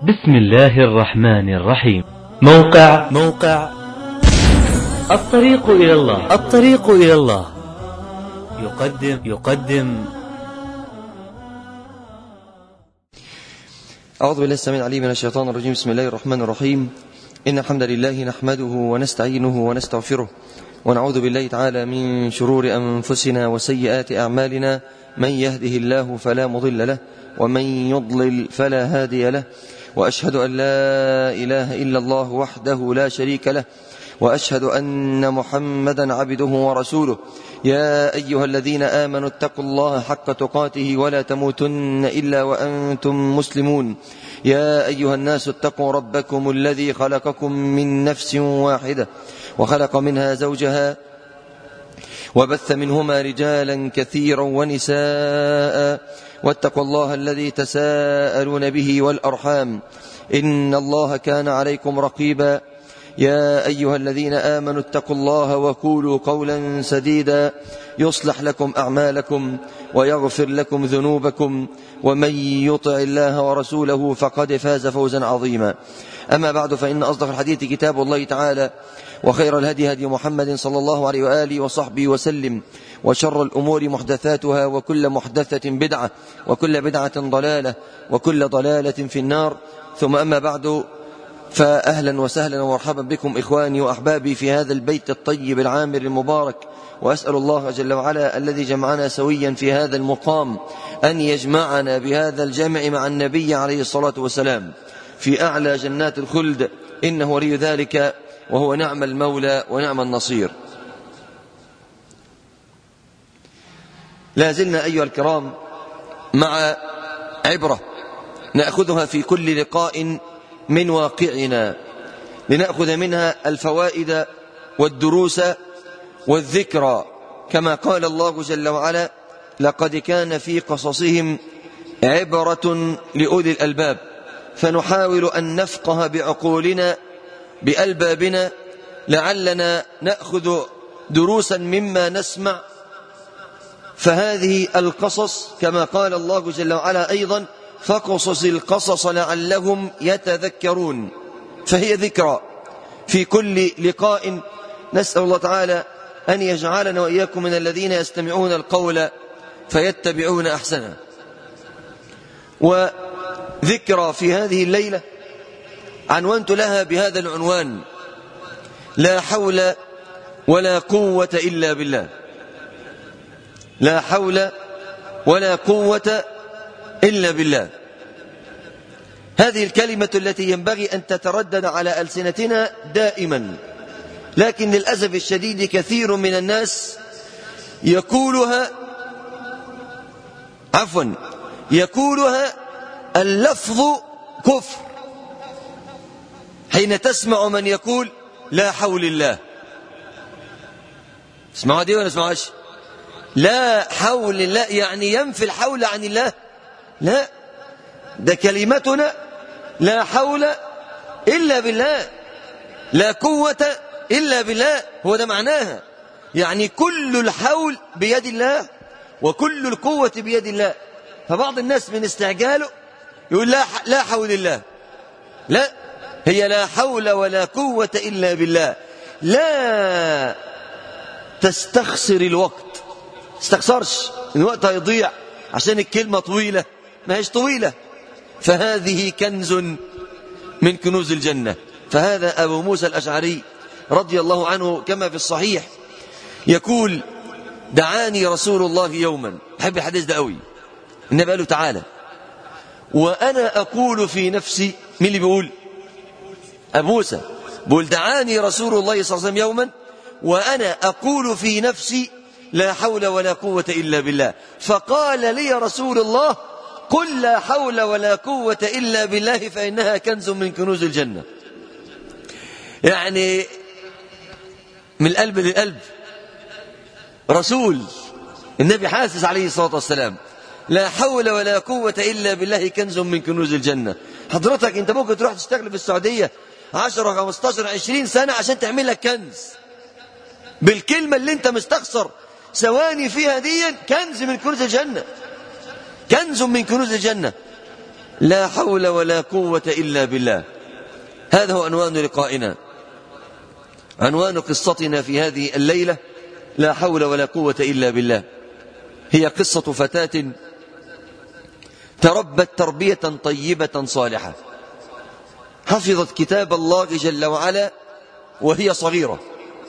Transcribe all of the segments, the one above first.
بسم الله الرحمن الرحيم موقع موقع الطريق إلى الله الطريق إلى الله يقدم يقدم أعوذ بالله السميع العليم من الشيطان الرجيم بسم الله الرحمن الرحيم إن الحمد لله نحمده ونستعينه ونستغفره ونعوذ بالله تعالى من شرور أنفسنا وسيئات أعمالنا من يهده الله فلا مضل له ومن يضلل فلا هادي له وأشهد أن لا إله إلا الله وحده لا شريك له وأشهد أن محمدا عبده ورسوله يا أيها الذين آمنوا اتقوا الله حق تقاته ولا تموتن إلا وأنتم مسلمون يا أيها الناس اتقوا ربكم الذي خلقكم من نفس واحدة وخلق منها زوجها وبث منهما رجالا كثيرا ونساء واتقوا الله الذي تساءلون به والأرحام إن الله كان عليكم رقيبا يا أيها الذين آمنوا اتقوا الله وقولوا قولا سديدا يصلح لكم أعمالكم ويغفر لكم ذنوبكم ومن يطع الله ورسوله فقد فاز فوزا عظيما أما بعد فإن أصدق الحديث كتاب الله تعالى وخير الهدي هدي محمد صلى الله عليه وآله وصحبه وسلم وشر الأمور محدثاتها وكل محدثة بدعة وكل بدعة ضلالة وكل ضلالة في النار ثم أما بعد فأهلا وسهلا ومرحبا بكم إخواني وأحبابي في هذا البيت الطيب العامر المبارك وأسأل الله جل وعلا الذي جمعنا سويا في هذا المقام أن يجمعنا بهذا الجمع مع النبي عليه الصلاة والسلام في أعلى جنات الخلد إنه ولي ذلك وهو نعم المولى ونعم النصير لا زلنا أيها الكرام مع عبرة نأخذها في كل لقاء من واقعنا لنأخذ منها الفوائد والدروس والذكرى كما قال الله جل وعلا لقد كان في قصصهم عبرة لأولي الألباب فنحاول أن نفقه بعقولنا بألبابنا لعلنا نأخذ دروسا مما نسمع فهذه القصص كما قال الله جل وعلا أيضا فقصص القصص لعلهم يتذكرون فهي ذكرى في كل لقاء نسأل الله تعالى أن يجعلنا وإياكم من الذين يستمعون القول فيتبعون أحسنه وذكرى في هذه الليلة عنونت لها بهذا العنوان لا حول ولا قوة إلا بالله لا حول ولا قوة إلا بالله هذه الكلمة التي ينبغي أن تتردد على ألسنتنا دائما لكن للأسف الشديد كثير من الناس يقولها عفوا يقولها اللفظ كفر حين تسمع من يقول لا حول الله اسمعوا دي ولا اسمعوش لا حول الله يعني ينفي الحول عن الله لا ده كلمتنا لا حول إلا بالله لا قوة إلا بالله هو ده معناها يعني كل الحول بيد الله وكل القوة بيد الله فبعض الناس من استعجاله يقول لا لا حول الله لا هي لا حول ولا قوة إلا بالله لا تستخسر الوقت استخسرش الوقت هيضيع عشان الكلمة طويلة ما هيش طويلة فهذه كنز من كنوز الجنة فهذا أبو موسى الأشعري رضي الله عنه كما في الصحيح يقول دعاني رسول الله يوما بحب الحديث ده قوي النبي قال له تعالى وأنا أقول في نفسي مين اللي بيقول أبو موسى بقول دعاني رسول الله صلى الله عليه وسلم يوما وأنا أقول في نفسي لا حول ولا قوة إلا بالله فقال لي رسول الله قل لا حول ولا قوة إلا بالله فإنها كنز من كنوز الجنة يعني من القلب للقلب رسول النبي حاسس عليه الصلاة والسلام لا حول ولا قوة إلا بالله كنز من كنوز الجنة حضرتك انت ممكن تروح تشتغل في السعودية 10 15 20 سنة عشان تعمل لك كنز بالكلمة اللي انت مستخسر ثواني فيها دي كنز من كنوز الجنة كنز من كنوز الجنة لا حول ولا قوة إلا بالله هذا هو عنوان لقائنا عنوان قصتنا في هذه الليلة لا حول ولا قوة إلا بالله هي قصة فتاة تربت تربية طيبة صالحة حفظت كتاب الله جل وعلا وهي صغيرة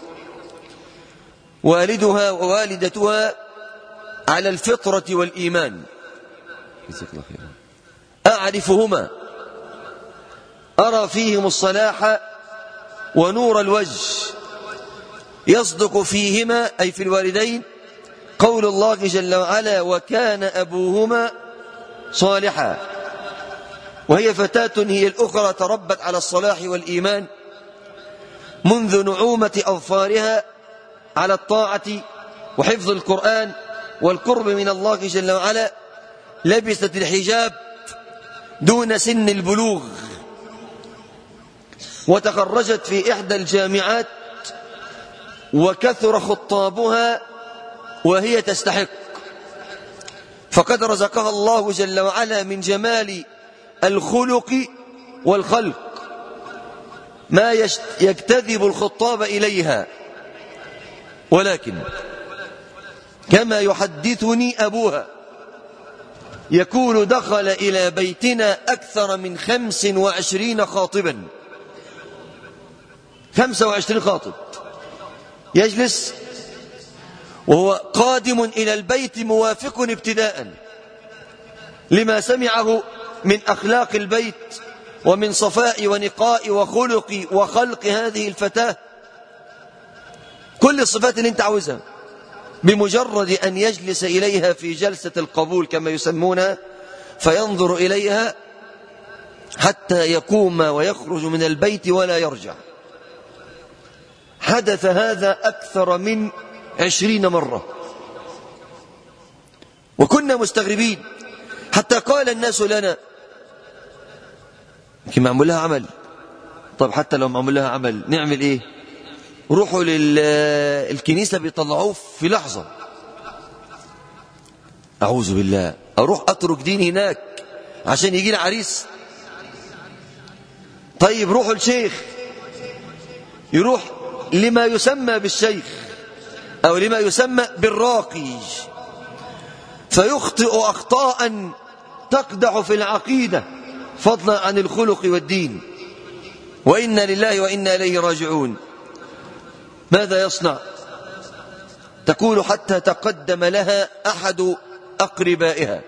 والدها ووالدتها على الفطرة والإيمان أعرفهما أرى فيهم الصلاح ونور الوجه يصدق فيهما أي في الوالدين قول الله جل وعلا وكان أبوهما صالحا وهي فتاة هي الأخرى تربت على الصلاح والإيمان منذ نعومة أظفارها على الطاعة وحفظ القرآن والقرب من الله جل وعلا لبست الحجاب دون سن البلوغ وتخرجت في إحدى الجامعات وكثر خطابها وهي تستحق فقد رزقها الله جل وعلا من جمال الخلق والخلق ما يجتذب الخطاب إليها ولكن كما يحدثني أبوها يقول دخل إلى بيتنا أكثر من خمس وعشرين خاطبا خمسة وعشرين خاطب يجلس وهو قادم إلى البيت موافق ابتداء لما سمعه من أخلاق البيت ومن صفاء ونقاء وخلق وخلق هذه الفتاة كل الصفات اللي انت عاوزها بمجرد أن يجلس إليها في جلسة القبول كما يسمونها فينظر إليها حتى يقوم ويخرج من البيت ولا يرجع حدث هذا أكثر من عشرين مرة وكنا مستغربين حتى قال الناس لنا يمكن معمول لها عمل طب حتى لو معمول لها عمل نعمل ايه روحوا للكنيسة بيطلعوه في لحظة أعوذ بالله أروح أترك ديني هناك عشان يجي عريس طيب روحوا الشيخ يروح لما يسمى بالشيخ أو لما يسمى بالراقي فيخطئ أخطاء تقدح في العقيدة فضلا عن الخلق والدين وإنا لله وإنا إليه راجعون ماذا يصنع تقول حتى تقدم لها أحد أقربائها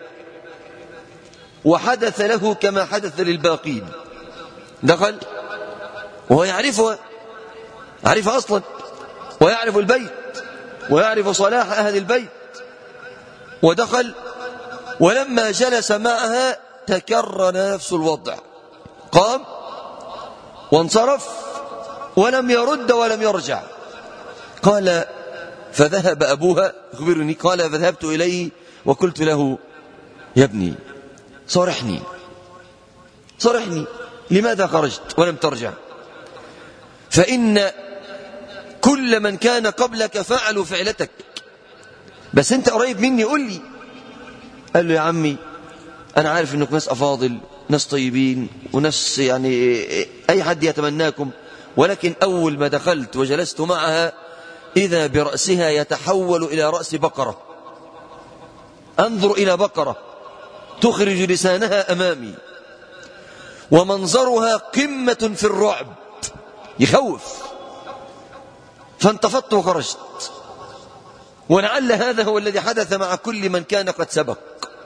وحدث له كما حدث للباقين دخل وهو يعرفها يعرفها أصلا ويعرف البيت ويعرف صلاح أهل البيت ودخل ولما جلس معها تكرر نفس الوضع قام وانصرف ولم يرد ولم يرجع قال فذهب أبوها يخبرني قال فذهبت إليه وقلت له يا ابني صرحني صرحني لماذا خرجت ولم ترجع فإن كل من كان قبلك فعلوا فعلتك بس انت قريب مني قل لي قال له يا عمي انا عارف انكم ناس افاضل ناس طيبين وناس يعني اي حد يتمناكم ولكن اول ما دخلت وجلست معها اذا براسها يتحول الى راس بقره انظر الى بقره تخرج لسانها امامي ومنظرها قمه في الرعب يخوف فانتفضت وخرجت ولعل هذا هو الذي حدث مع كل من كان قد سبق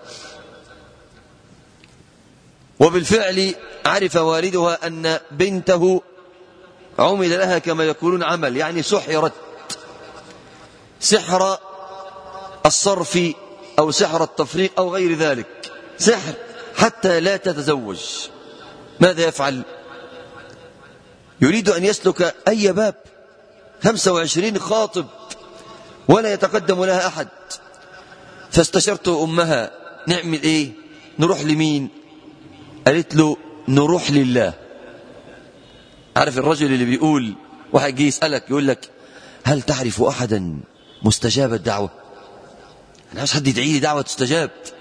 وبالفعل عرف والدها أن بنته عمل لها كما يقولون عمل يعني سحرت سحر الصرف أو سحر التفريق أو غير ذلك سحر حتى لا تتزوج ماذا يفعل يريد أن يسلك أي باب خمسة وعشرين خاطب ولا يتقدم لها أحد فاستشرت أمها نعمل إيه نروح لمين قالت له نروح لله عارف الرجل اللي بيقول واحد جه يسألك يقول لك هل تعرف أحدا مستجاب الدعوة أنا عايز حد يدعي لي دعوة تستجاب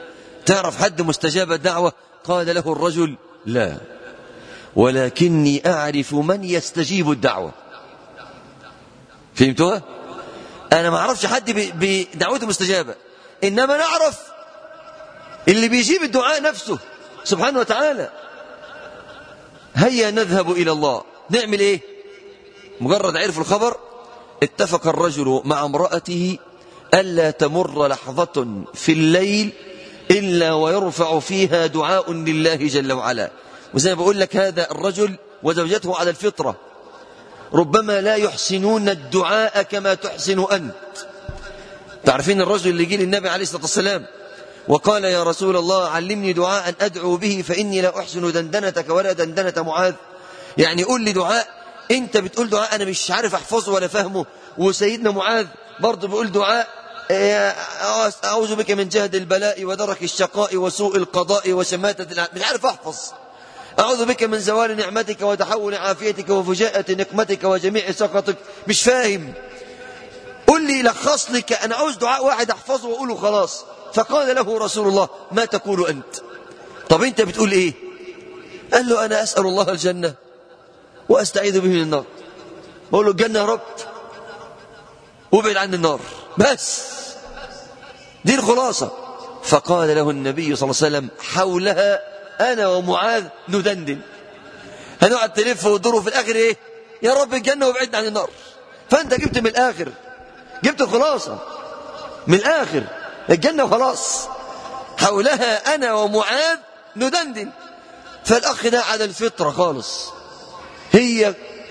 تعرف حد مستجاب الدعوة قال له الرجل لا ولكني أعرف من يستجيب الدعوة فهمتوها أنا ما أعرفش حد بدعوته مستجابة إنما نعرف اللي بيجيب الدعاء نفسه سبحانه وتعالى هيا نذهب إلى الله نعمل إيه مجرد عرف الخبر اتفق الرجل مع امرأته ألا تمر لحظة في الليل إلا ويرفع فيها دعاء لله جل وعلا وزي ما بقول لك هذا الرجل وزوجته على الفطرة ربما لا يحسنون الدعاء كما تحسن أنت تعرفين الرجل اللي جه للنبي عليه الصلاة والسلام وقال يا رسول الله علمني دعاء أدعو به فإني لا أحسن دندنتك ولا دندنة معاذ يعني قول لي دعاء انت بتقول دعاء انا مش عارف احفظه ولا فهمه وسيدنا معاذ برضه بيقول دعاء أعوذ بك من جهد البلاء ودرك الشقاء وسوء القضاء وشماتة مش عارف أحفظ أعوذ بك من زوال نعمتك وتحول عافيتك وفجاءة نقمتك وجميع سخطك مش فاهم قل لي لخص لك أنا عاوز دعاء واحد أحفظه وأقوله خلاص فقال له رسول الله ما تقول أنت طب أنت بتقول إيه قال له أنا أسأل الله الجنة وأستعيذ به من النار بقول له الجنة يا رب وابعد عن النار بس دي الخلاصة فقال له النبي صلى الله عليه وسلم حولها أنا ومعاذ ندندن هنقعد تلف وتدور في الآخر إيه يا رب الجنة وابعدنا عن النار فأنت جبت من الآخر جبت الخلاصة من الآخر الجنة وخلاص حولها أنا ومعاذ ندندن فالأخ ده على الفطرة خالص هي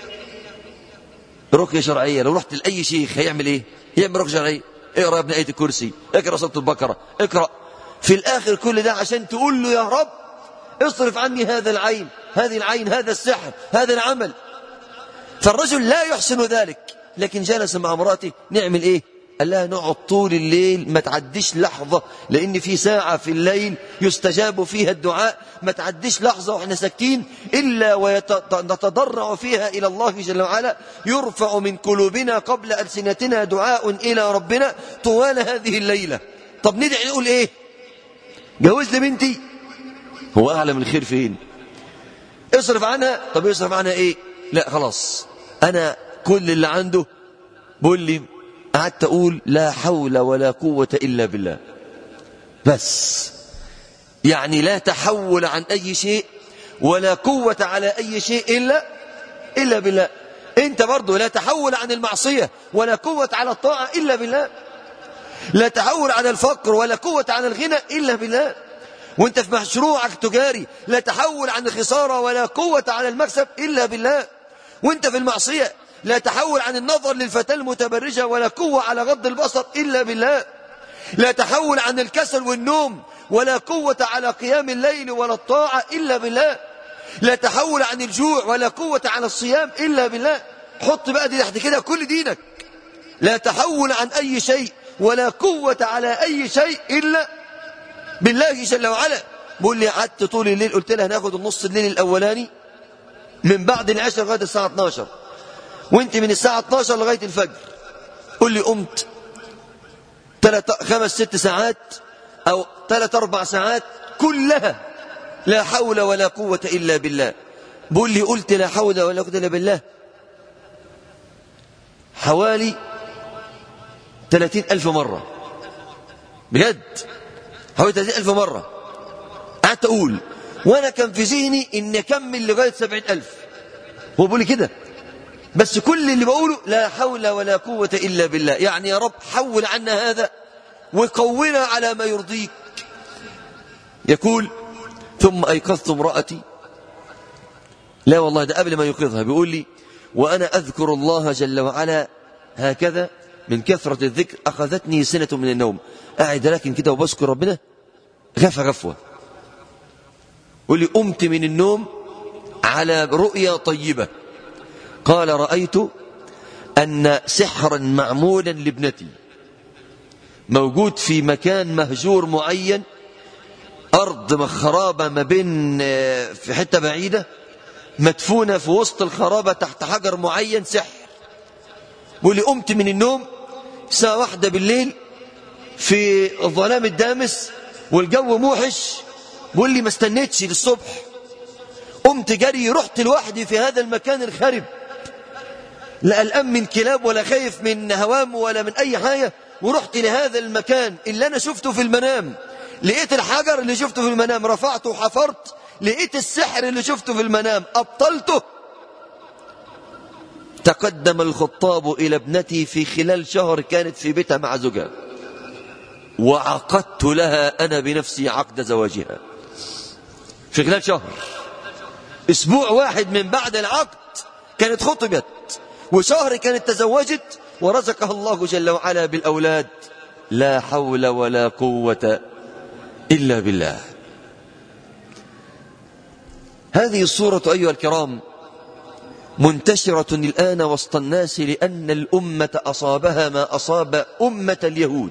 رقية شرعية لو رحت لأي شيخ هيعمل إيه يعمل رقية شرعية اقرأ يا ابن آية الكرسي اقرأ سورة البقرة اقرأ في الآخر كل ده عشان تقول له يا رب اصرف عني هذا العين هذه العين هذا السحر هذا العمل فالرجل لا يحسن ذلك لكن جلس مع امراته نعمل ايه قال لها نقعد طول الليل ما تعديش لحظة لأن في ساعة في الليل يستجاب فيها الدعاء ما تعديش لحظة وإحنا ساكتين إلا ونتضرع فيها إلى الله جل وعلا يرفع من قلوبنا قبل ألسنتنا دعاء إلى ربنا طوال هذه الليلة طب ندعي نقول إيه جوز لي بنتي هو أعلم الخير فين اصرف عنها طب يصرف عنها إيه لا خلاص أنا كل اللي عنده بقول لي قعدت أقول لا حول ولا قوة إلا بالله بس يعني لا تحول عن أي شيء ولا قوة على أي شيء إلا إلا بالله أنت برضو لا تحول عن المعصية ولا قوة على الطاعة إلا بالله لا تحول عن الفقر ولا قوة عن الغنى إلا بالله وانت في مشروعك تجاري لا تحول عن الخسارة ولا قوة على المكسب إلا بالله وانت في المعصية لا تحول عن النظر للفتاة المتبرجة ولا قوة على غض البصر إلا بالله لا تحول عن الكسل والنوم ولا قوة على قيام الليل ولا الطاعة إلا بالله لا تحول عن الجوع ولا قوة على الصيام إلا بالله حط بقى دي تحت كده كل دينك لا تحول عن أي شيء ولا قوة على أي شيء إلا بالله جل وعلا بقول لي قعدت طول الليل قلت لها هناخد النص الليل الأولاني من بعد العشاء لغاية الساعة 12 وانت من الساعة 12 لغاية الفجر قل لي قمت ثلاث خمس ست ساعات أو ثلاث أربع ساعات كلها لا حول ولا قوة إلا بالله بقول لي قلت لا حول ولا قوة إلا بالله حوالي ثلاثين ألف مرة بجد حوالي ثلاثين ألف مرة قعدت أقول وأنا كان في ذهني إن أكمل لغاية سبعين ألف هو بيقول لي كده بس كل اللي بقوله لا حول ولا قوة إلا بالله يعني يا رب حول عنا هذا وقونا على ما يرضيك يقول ثم أيقظت امرأتي لا والله ده قبل ما يوقظها بيقول لي وأنا أذكر الله جل وعلا هكذا من كثرة الذكر أخذتني سنة من النوم قاعد لكن كده وبذكر ربنا غفى غفوة يقول لي قمت من النوم على رؤيا طيبة قال رأيت أن سحرا معمولا لابنتي موجود في مكان مهجور معين أرض خرابة ما بين في حتة بعيدة مدفونة في وسط الخرابة تحت حجر معين سحر بيقول لي قمت من النوم الساعة واحدة بالليل في الظلام الدامس والجو موحش بيقول لي ما استنيتش للصبح قمت جري رحت لوحدي في هذا المكان الخرب لا قلقان من كلاب ولا خايف من هوام ولا من أي حاجة ورحت لهذا المكان اللي أنا شفته في المنام لقيت الحجر اللي شفته في المنام رفعته وحفرت لقيت السحر اللي شفته في المنام أبطلته تقدم الخطاب إلى ابنتي في خلال شهر كانت في بيتها مع زوجها وعقدت لها أنا بنفسي عقد زواجها في خلال شهر أسبوع واحد من بعد العقد كانت خطبت وشهر كانت تزوجت ورزقها الله جل وعلا بالأولاد لا حول ولا قوة إلا بالله هذه الصورة أيها الكرام منتشرة الآن وسط الناس لأن الأمة أصابها ما أصاب أمة اليهود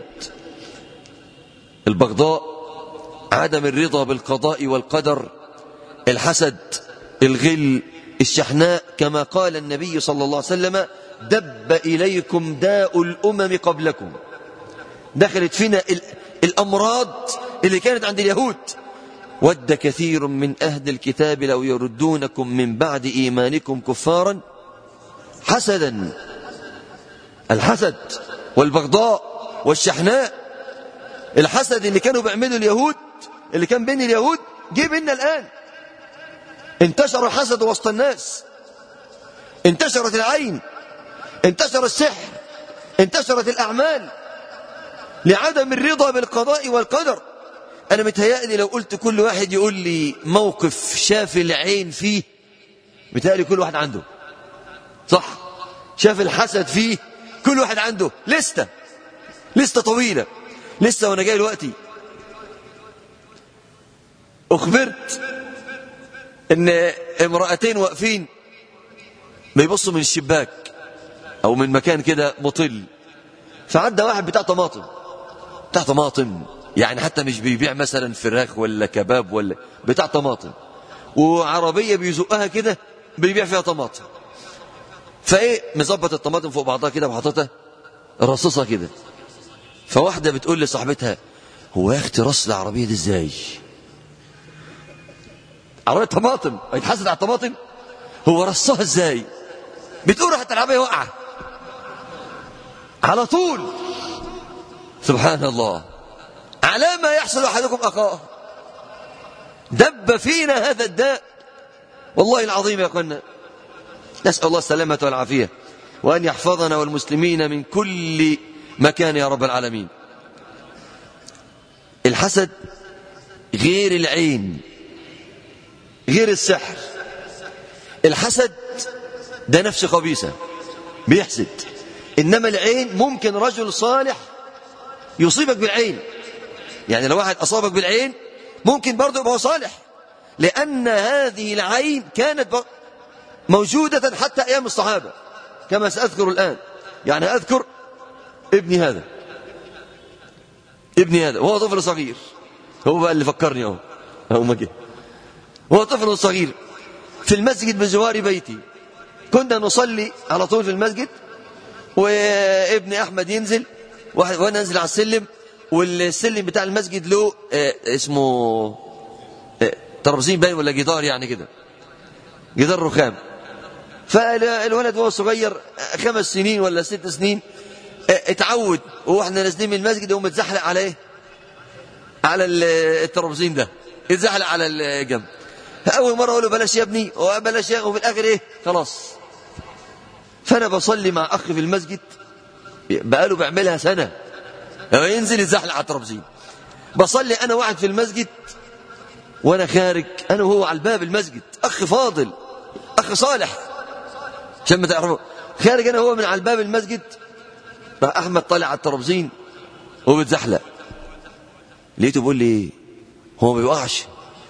البغضاء عدم الرضا بالقضاء والقدر الحسد الغل الشحناء كما قال النبي صلى الله عليه وسلم دب إليكم داء الأمم قبلكم دخلت فينا الأمراض اللي كانت عند اليهود ود كثير من أهل الكتاب لو يردونكم من بعد إيمانكم كفارا حسدا الحسد والبغضاء والشحناء الحسد اللي كانوا بيعملوا اليهود اللي كان بين اليهود جه بيننا الآن انتشر الحسد وسط الناس انتشرت العين انتشر السحر انتشرت الأعمال لعدم الرضا بالقضاء والقدر أنا متهيألي لو قلت كل واحد يقول لي موقف شاف العين فيه متهيألي كل واحد عنده صح شاف الحسد فيه كل واحد عنده لستة لستة طويلة لسه وأنا جاي دلوقتي أخبرت إن امرأتين واقفين بيبصوا من الشباك أو من مكان كده مطل فعدى واحد بتاع طماطم بتاع طماطم يعني حتى مش بيبيع مثلا فراخ ولا كباب ولا بتاع طماطم وعربية بيزقها كده بيبيع فيها طماطم فايه مظبط الطماطم فوق بعضها كده وحاططها رصصها كده فواحدة بتقول لصاحبتها هو يا اختي رص العربية دي ازاي عربية طماطم هيتحسد على الطماطم هو رصها ازاي بتقول راحت العربية وقعة على طول سبحان الله على ما يحصل أحدكم أخاه دب فينا هذا الداء والله العظيم يا قلنا نسأل الله السلامة والعافية وأن يحفظنا والمسلمين من كل مكان يا رب العالمين الحسد غير العين غير السحر الحسد ده نفس خبيثة بيحسد إنما العين ممكن رجل صالح يصيبك بالعين يعني لو واحد أصابك بالعين ممكن برضه يبقى صالح لأن هذه العين كانت موجودة حتى أيام الصحابة كما سأذكر الآن يعني أذكر ابني هذا ابني هذا وهو طفل صغير هو بقى اللي فكرني اهو اهو ما جه هو طفل صغير في المسجد بجوار بيتي كنا نصلي على طول في المسجد وابن احمد ينزل وانا انزل على السلم والسلم بتاع المسجد له آه اسمه آه ترابزين باين ولا جدار يعني كده جدار رخام فالولد وهو صغير خمس سنين ولا ست سنين اتعود واحنا نازلين من المسجد يقوم متزحلق على ايه على الترابزين ده يتزحلق على الجنب اول مره اقول له بلاش يا ابني وبلاش يا وفي الاخر ايه خلاص فانا بصلي مع اخ في المسجد بقاله بيعملها سنه ينزل يتزحلق على الترابزين بصلي انا واحد في المسجد وانا خارج انا وهو على الباب المسجد اخ فاضل اخ صالح عشان ما تعرفوا خارج انا وهو من على الباب المسجد راح احمد طالع على الترابزين وهو بيتزحلق لقيته بيقول لي هو ما بيوقعش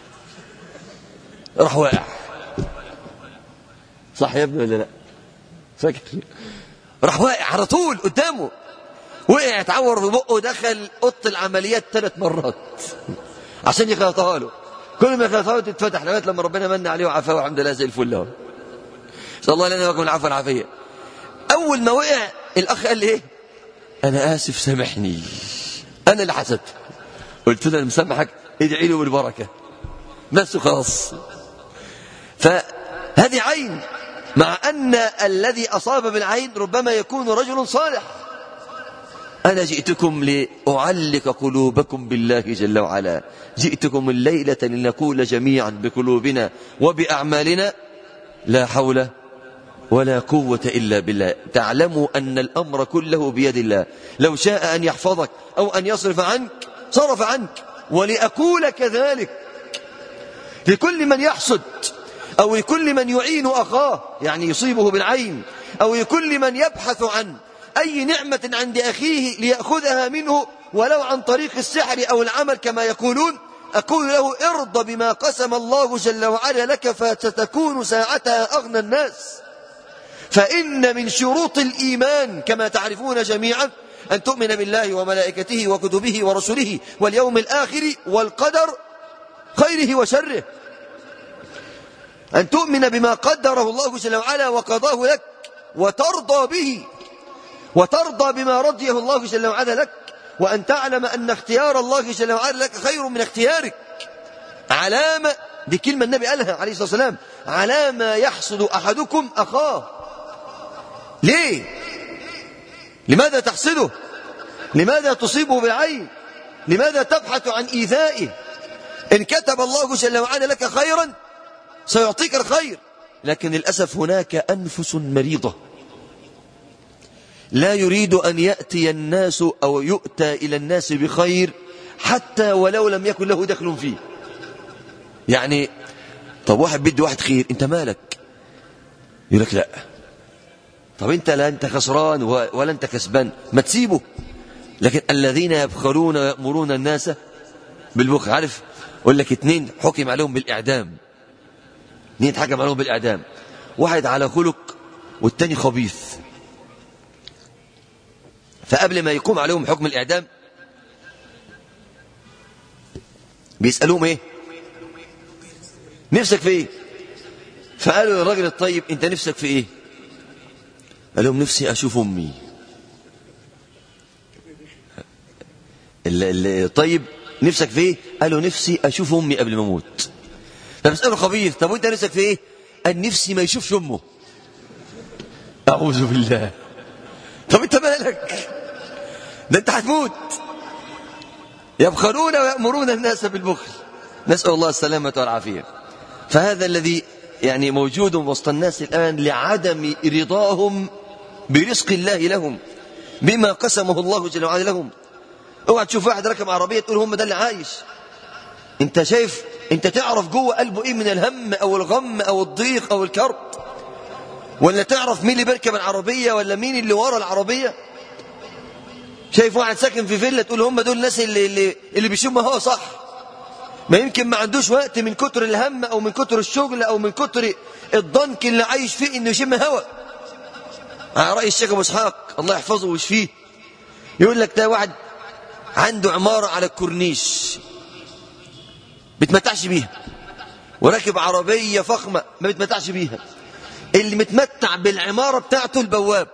راح واقع صح يا ابني ولا لا فاكر راح واقع على طول قدامه وقع اتعور في بقه ودخل اوضه العمليات ثلاث مرات عشان يخلطها له كل ما يخلطها له تتفتح لغايه لما ربنا من عليه وعافاه والحمد لله زي الفل اهو نسال الله لنا ولكم العفو والعافيه اول ما وقع الاخ قال لي ايه انا اسف سامحني انا اللي حسدت قلت له انا مسامحك ادعي له بالبركه بس خلاص فهذه عين مع أن الذي أصاب بالعين ربما يكون رجل صالح أنا جئتكم لأعلق قلوبكم بالله جل وعلا جئتكم الليلة لنقول جميعا بقلوبنا وبأعمالنا لا حول ولا قوة إلا بالله تعلموا أن الأمر كله بيد الله لو شاء أن يحفظك أو أن يصرف عنك صرف عنك ولأقول كذلك لكل من يحسد أو لكل من يعين أخاه يعني يصيبه بالعين أو لكل من يبحث عن أي نعمة عند أخيه ليأخذها منه ولو عن طريق السحر أو العمل كما يقولون أقول له ارض بما قسم الله جل وعلا لك فستكون ساعتها أغنى الناس فإن من شروط الإيمان كما تعرفون جميعا أن تؤمن بالله وملائكته وكتبه ورسله واليوم الآخر والقدر خيره وشره أن تؤمن بما قدره الله جل وعلا وقضاه لك وترضى به وترضى بما رضيه الله جل وعلا لك وأن تعلم أن اختيار الله جل وعلا لك خير من اختيارك علامة دي كلمة النبي قالها عليه الصلاة والسلام على ما يحصد أحدكم أخاه ليه لماذا تحصده لماذا تصيبه بالعين لماذا تبحث عن إيذائه إن كتب الله جل وعلا لك خيرا سيعطيك الخير لكن للأسف هناك أنفس مريضة لا يريد أن يأتي الناس أو يؤتى إلى الناس بخير حتى ولو لم يكن له دخل فيه يعني طب واحد بده واحد خير انت مالك يقول لك لا طب انت لا انت خسران ولا انت كسبان ما تسيبه لكن الذين يبخلون ويأمرون الناس بالبخل عارف يقول لك اتنين حكم عليهم بالإعدام اتنين اتحكم عليهم بالإعدام واحد على خلق والتاني خبيث فقبل ما يقوم عليهم حكم الإعدام بيسألوهم ايه نفسك في ايه فقالوا للراجل الطيب انت نفسك في ايه قال لهم نفسي اشوف امي الطيب نفسك في ايه قالوا نفسي اشوف امي قبل ما اموت فبسأله خبيث طب وانت نفسك في ايه قال نفسي ما يشوفش امه اعوذ بالله طب انت مالك ده انت هتموت يبخلون ويأمرون الناس بالبخل نسأل الله السلامة والعافية فهذا الذي يعني موجود وسط الناس الآن لعدم رضاهم برزق الله لهم بما قسمه الله جل وعلا لهم اوعى تشوف واحد ركب عربية تقول هم ده اللي عايش انت شايف انت تعرف جوه قلبه ايه من الهم او الغم او الضيق او الكرب ولا تعرف مين اللي بيركب العربية ولا مين اللي ورا العربية شايف واحد ساكن في فيلا تقول هم دول الناس اللي اللي, اللي بيشموا هوا صح ما يمكن ما عندوش وقت من كتر الهم او من كتر الشغل او من كتر الضنك اللي عايش فيه انه يشم هوا على رأي الشيخ ابو اسحاق الله يحفظه ويشفيه يقول لك ده واحد عنده عمارة على الكورنيش بتمتعش بيها وراكب عربية فخمة ما بتمتعش بيها اللي متمتع بالعمارة بتاعته البواب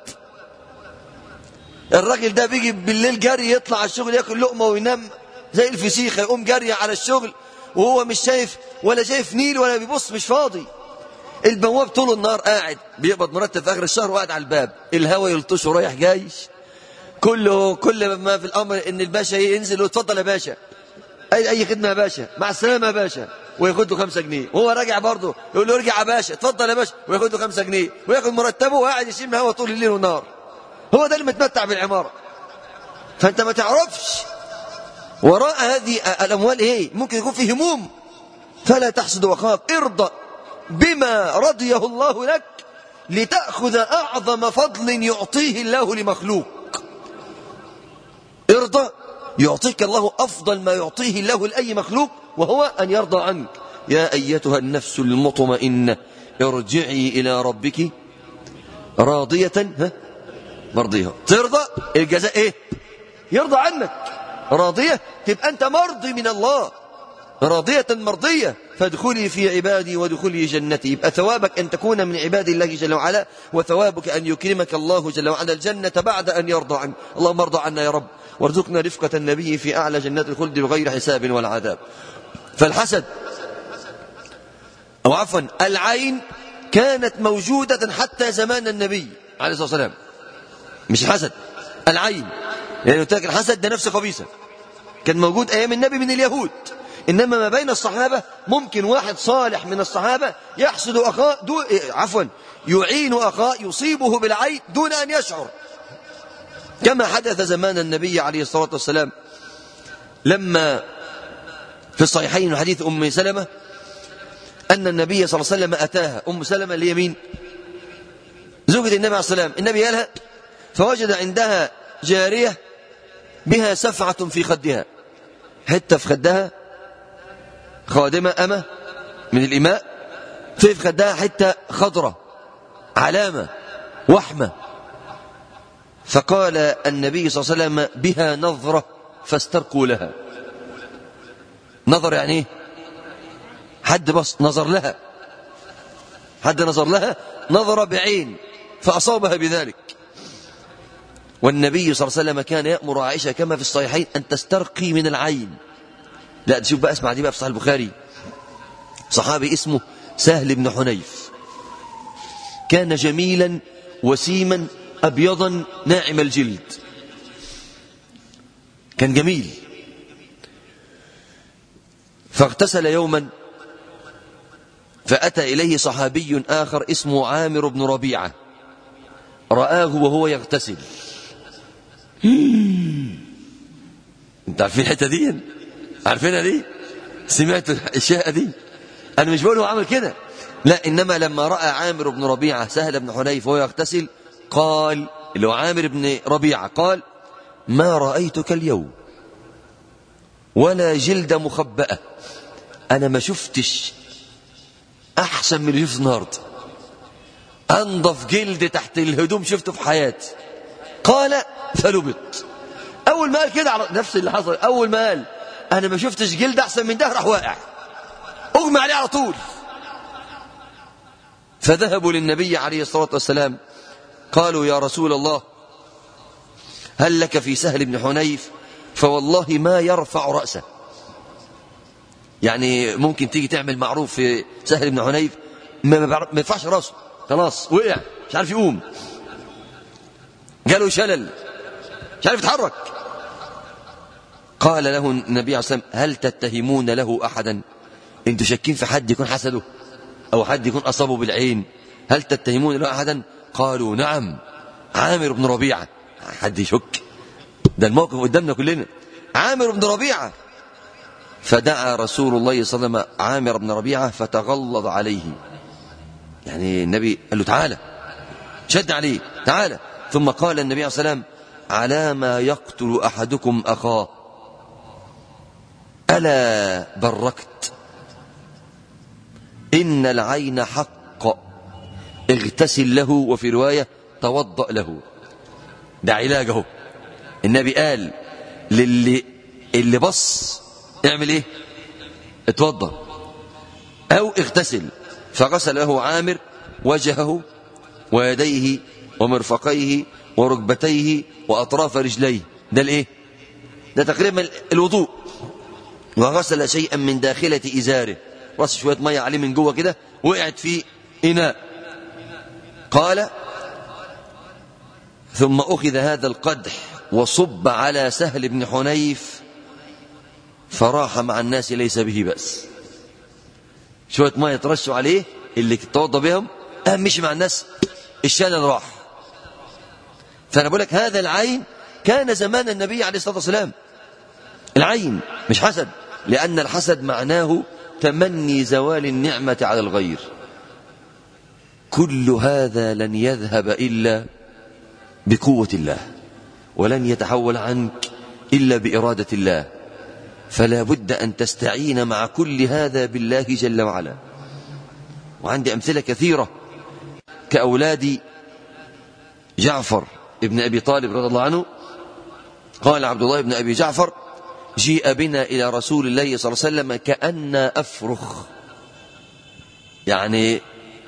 الراجل ده بيجي بالليل جري يطلع على الشغل ياكل لقمة وينام زي الفسيخة يقوم جري على الشغل وهو مش شايف ولا شايف نيل ولا بيبص مش فاضي البواب طول النهار قاعد بيقبض مرتب في اخر الشهر وقاعد على الباب الهوا يلطشه رايح جاي كله كل ما في الامر ان الباشا ينزل ويتفضل يا باشا اي اي خدمه يا باشا مع السلامه يا باشا وياخد له 5 جنيه وهو راجع برضه يقول له ارجع يا باشا اتفضل يا باشا وياخد له 5 جنيه وياخد مرتبه وقاعد يشم هوا طول الليل والنهار هو ده اللي متمتع بالعماره فانت ما تعرفش وراء هذه الاموال ايه ممكن يكون في هموم فلا تحسد وخاف ارضى بما رضيه الله لك لتأخذ أعظم فضل يعطيه الله لمخلوق ارضى يعطيك الله أفضل ما يعطيه الله لأي مخلوق وهو أن يرضى عنك يا أيتها النفس المطمئنة ارجعي إلى ربك راضية ها مرضية ترضى الجزاء ايه يرضى عنك راضية تبقى أنت مرضي من الله راضية مرضية فادخلي في عبادي وادخلي جنتي يبقى ثوابك أن تكون من عباد الله جل وعلا وثوابك أن يكرمك الله جل وعلا الجنة بعد أن يرضى عنك اللهم ارضى عنا يا رب وارزقنا رفقة النبي في أعلى جنات الخلد بغير حساب ولا عذاب فالحسد أو عفوا العين كانت موجودة حتى زمان النبي عليه الصلاة والسلام مش الحسد العين يعني قلت لك الحسد ده نفس خبيثة كان موجود أيام النبي من اليهود إنما ما بين الصحابة ممكن واحد صالح من الصحابة يحسد أخاه دو... عفوا يعين أخاه يصيبه بالعين دون أن يشعر كما حدث زمان النبي عليه الصلاة والسلام لما في الصحيحين حديث أم سلمة أن النبي صلى الله عليه وسلم أتاها أم سلمة اللي هي مين زوجة النبي عليه الصلاة والسلام النبي قالها فوجد عندها جارية بها سفعة في خدها حتة في خدها خادمة أمة من الإماء في خدها حتة خضرة علامة وحمة فقال النبي صلى الله عليه وسلم بها نظرة فاسترقوا لها نظر يعني ايه حد بس نظر لها حد نظر لها نظر بعين فأصابها بذلك والنبي صلى الله عليه وسلم كان يأمر عائشة كما في الصحيحين أن تسترقي من العين لا تشوف بقى اسمع دي بقى في صحيح البخاري صحابي اسمه سهل بن حنيف كان جميلا وسيما أبيضا ناعم الجلد كان جميل فاغتسل يوما فأتى إليه صحابي آخر اسمه عامر بن ربيعة رآه وهو يغتسل انت عارفين الحتة دي عارفينها دي سمعت الشيء دي أنا مش بقول هو عمل كده لا إنما لما رأى عامر بن ربيعة سهل بن حنيف وهو يغتسل قال اللي هو عامر بن ربيعة قال ما رأيتك اليوم ولا جلد مخبأة أنا ما شفتش أحسن من اللي شفت النهاردة أنظف جلد تحت الهدوم شفته في حياتي قال فلبط أول ما قال كده على نفس اللي حصل أول ما قال أنا ما شفتش جلد أحسن من ده راح واقع أغمى عليه على طول فذهبوا للنبي عليه الصلاة والسلام قالوا يا رسول الله هل لك في سهل بن حنيف فوالله ما يرفع رأسه يعني ممكن تيجي تعمل معروف في سهل بن حنيف ما, ما يرفعش راسه خلاص وقع مش عارف يقوم جاله شلل مش عارف يتحرك قال له النبي عليه الصلاة والسلام هل تتهمون له أحدا انتوا شاكين في حد يكون حسده أو حد يكون أصابه بالعين هل تتهمون له أحدا قالوا نعم عامر بن ربيعة حد يشك ده الموقف قدامنا كلنا عامر بن ربيعة فدعا رسول الله صلى الله عليه وسلم عامر بن ربيعة فتغلظ عليه يعني النبي قال له تعالى شد عليه تعالى ثم قال النبي عليه الصلاة والسلام على ما يقتل أحدكم أخاه ألا بركت إن العين حق اغتسل له وفي رواية توضأ له ده علاجه النبي قال للي اللي بص اعمل ايه اتوضا او اغتسل فغسل له عامر وجهه ويديه ومرفقيه وركبتيه واطراف رجليه ده الايه ده تقريبا الوضوء وغسل شيئا من داخلة إزاره رص شوية مية عليه من جوه كده وقعت في إناء قال ثم أخذ هذا القدح وصب على سهل بن حنيف فراح مع الناس ليس به بأس شوية مية ترشوا عليه اللي توضى بهم أهم مشي مع الناس الشلل راح فأنا بقول لك هذا العين كان زمان النبي عليه الصلاة والسلام العين مش حسد لأن الحسد معناه تمني زوال النعمة على الغير كل هذا لن يذهب إلا بقوة الله ولن يتحول عنك إلا بإرادة الله فلا بد أن تستعين مع كل هذا بالله جل وعلا وعندي أمثلة كثيرة كأولاد جعفر ابن أبي طالب رضي الله عنه قال عبد الله بن أبي جعفر جيء بنا إلى رسول الله صلى الله عليه وسلم كأن أفرخ يعني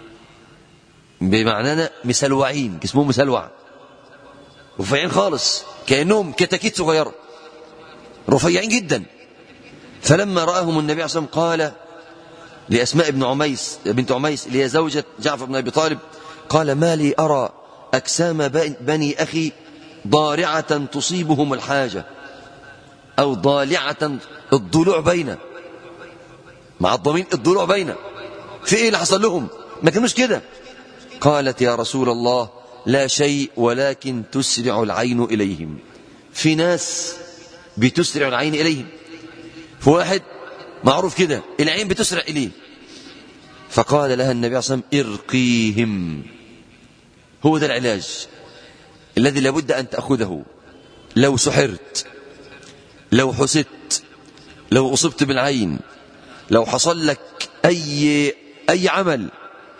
بمعنانا مسلوعين جسمهم مسلوع رفيعين خالص كأنهم كتاكيت صغيرة رفيعين جدا فلما رآهم النبي عليه الصلاة والسلام قال لأسماء بن عميس بنت عميس اللي هي زوجة جعفر بن أبي طالب قال ما لي أرى أجسام بني أخي ضارعة تصيبهم الحاجة أو ضالعة الضلوع بينه مع الضمين الضلوع بينه في إيه اللي حصل لهم ما كانوش كده قالت يا رسول الله لا شيء ولكن تسرع العين إليهم في ناس بتسرع العين إليهم في واحد معروف كده العين بتسرع إليه فقال لها النبي صلى الله عليه وسلم ارقيهم هو ده العلاج الذي لابد أن تأخذه لو سحرت لو حسدت لو أصبت بالعين لو حصل لك أي, أي عمل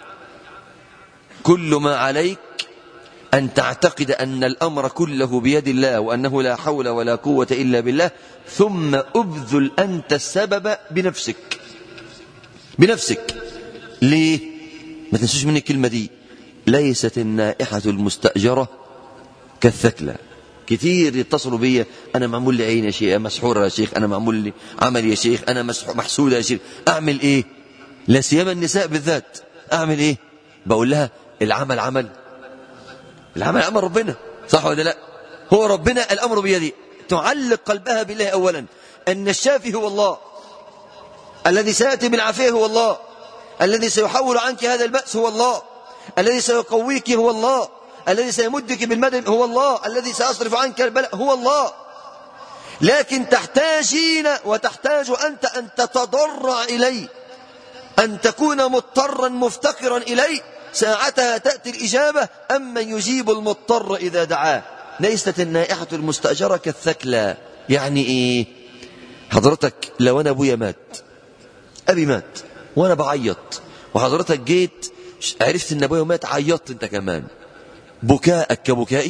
كل ما عليك أن تعتقد أن الأمر كله بيد الله وأنه لا حول ولا قوة إلا بالله ثم أبذل أنت السبب بنفسك بنفسك ليه ما تنسوش مني الكلمة دي ليست النائحة المستأجرة كالثكلى كتير يتصلوا بيا أنا معمول لي عين يا شيخ مسحورة يا شيخ أنا معمول لي عمل يا شيخ أنا محسودة يا شيخ أعمل إيه لا سيما النساء بالذات أعمل إيه بقول لها العمل عمل العمل عمل ربنا صح ولا لا هو ربنا الأمر بيدي تعلق قلبها بالله أولا أن الشافي هو الله الذي سيأتي بالعافية هو الله الذي سيحول عنك هذا البأس هو الله الذي سيقويك هو الله الذي سيمدك بالمدد هو الله الذي سيصرف عنك البلاء هو الله لكن تحتاجين وتحتاج أنت أن تتضرع إليه أن تكون مضطرا مفتقرا إليه ساعتها تأتي الإجابة أما يجيب المضطر إذا دعاه ليست النائحة المستأجرة كالثكلى يعني إيه حضرتك لو أنا أبويا مات أبي مات وأنا بعيط وحضرتك جيت عرفت أن أبويا مات عيطت أنت كمان بكاءك كبكائي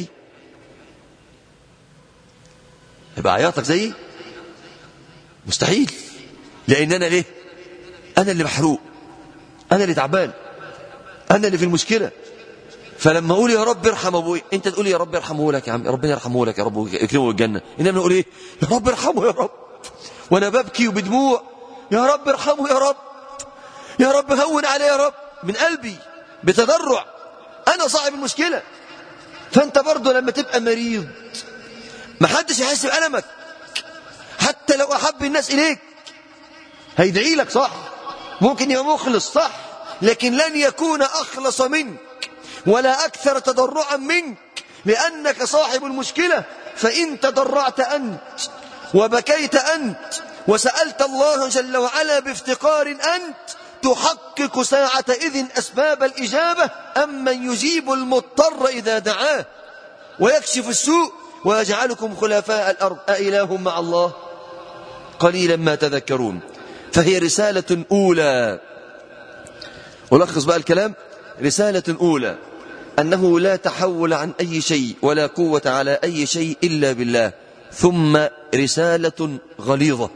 يبقى عياطك زيي مستحيل لأن أنا ليه أنا اللي محروق أنا اللي تعبان أنا اللي في المشكلة فلما أقول يا رب ارحم أبوي أنت تقول يا رب ارحمه لك يا عم ربنا يرحمه لك يا رب يكرمه الجنة إنما نقول إيه يا رب ارحمه يا رب وأنا ببكي وبدموع يا رب ارحمه يا رب يا رب هون عليه يا رب من قلبي بتضرع أنا صاحب المشكلة فأنت برضه لما تبقى مريض ما حدش يحس بألمك حتى لو أحب الناس إليك هيدعي لك صح ممكن يبقى مخلص صح لكن لن يكون أخلص منك ولا أكثر تضرعا منك لأنك صاحب المشكلة فإن تضرعت أنت وبكيت أنت وسألت الله جل وعلا بافتقار أنت تحقق ساعة إذن أسباب الإجابة أمن يجيب المضطر إذا دعاه ويكشف السوء ويجعلكم خلفاء الأرض أإله مع الله قليلا ما تذكرون فهي رسالة أولى ألخص بقى الكلام رسالة أولى أنه لا تحول عن أي شيء ولا قوة على أي شيء إلا بالله ثم رسالة غليظة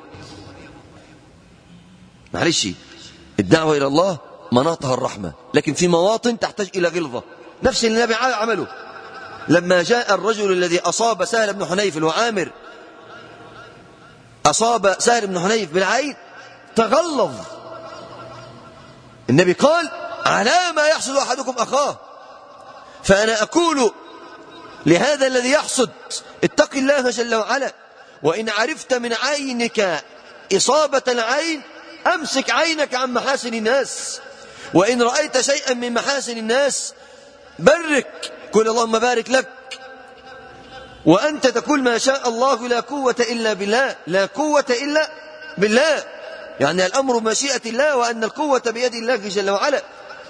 معلش الدعوة إلى الله مناطها الرحمة لكن في مواطن تحتاج إلى غلظة نفس اللي النبي عمله لما جاء الرجل الذي أصاب سهل بن حنيف الوعامر أصاب سهل بن حنيف بالعين تغلظ النبي قال على ما يحصد أحدكم أخاه فأنا أقول لهذا الذي يحصد اتق الله جل وعلا وإن عرفت من عينك إصابة العين أمسك عينك عن محاسن الناس وإن رأيت شيئا من محاسن الناس برك قل اللهم بارك لك وأنت تقول ما شاء الله لا قوة إلا بالله لا قوة إلا بالله يعني الأمر مشيئة الله وأن القوة بيد الله جل وعلا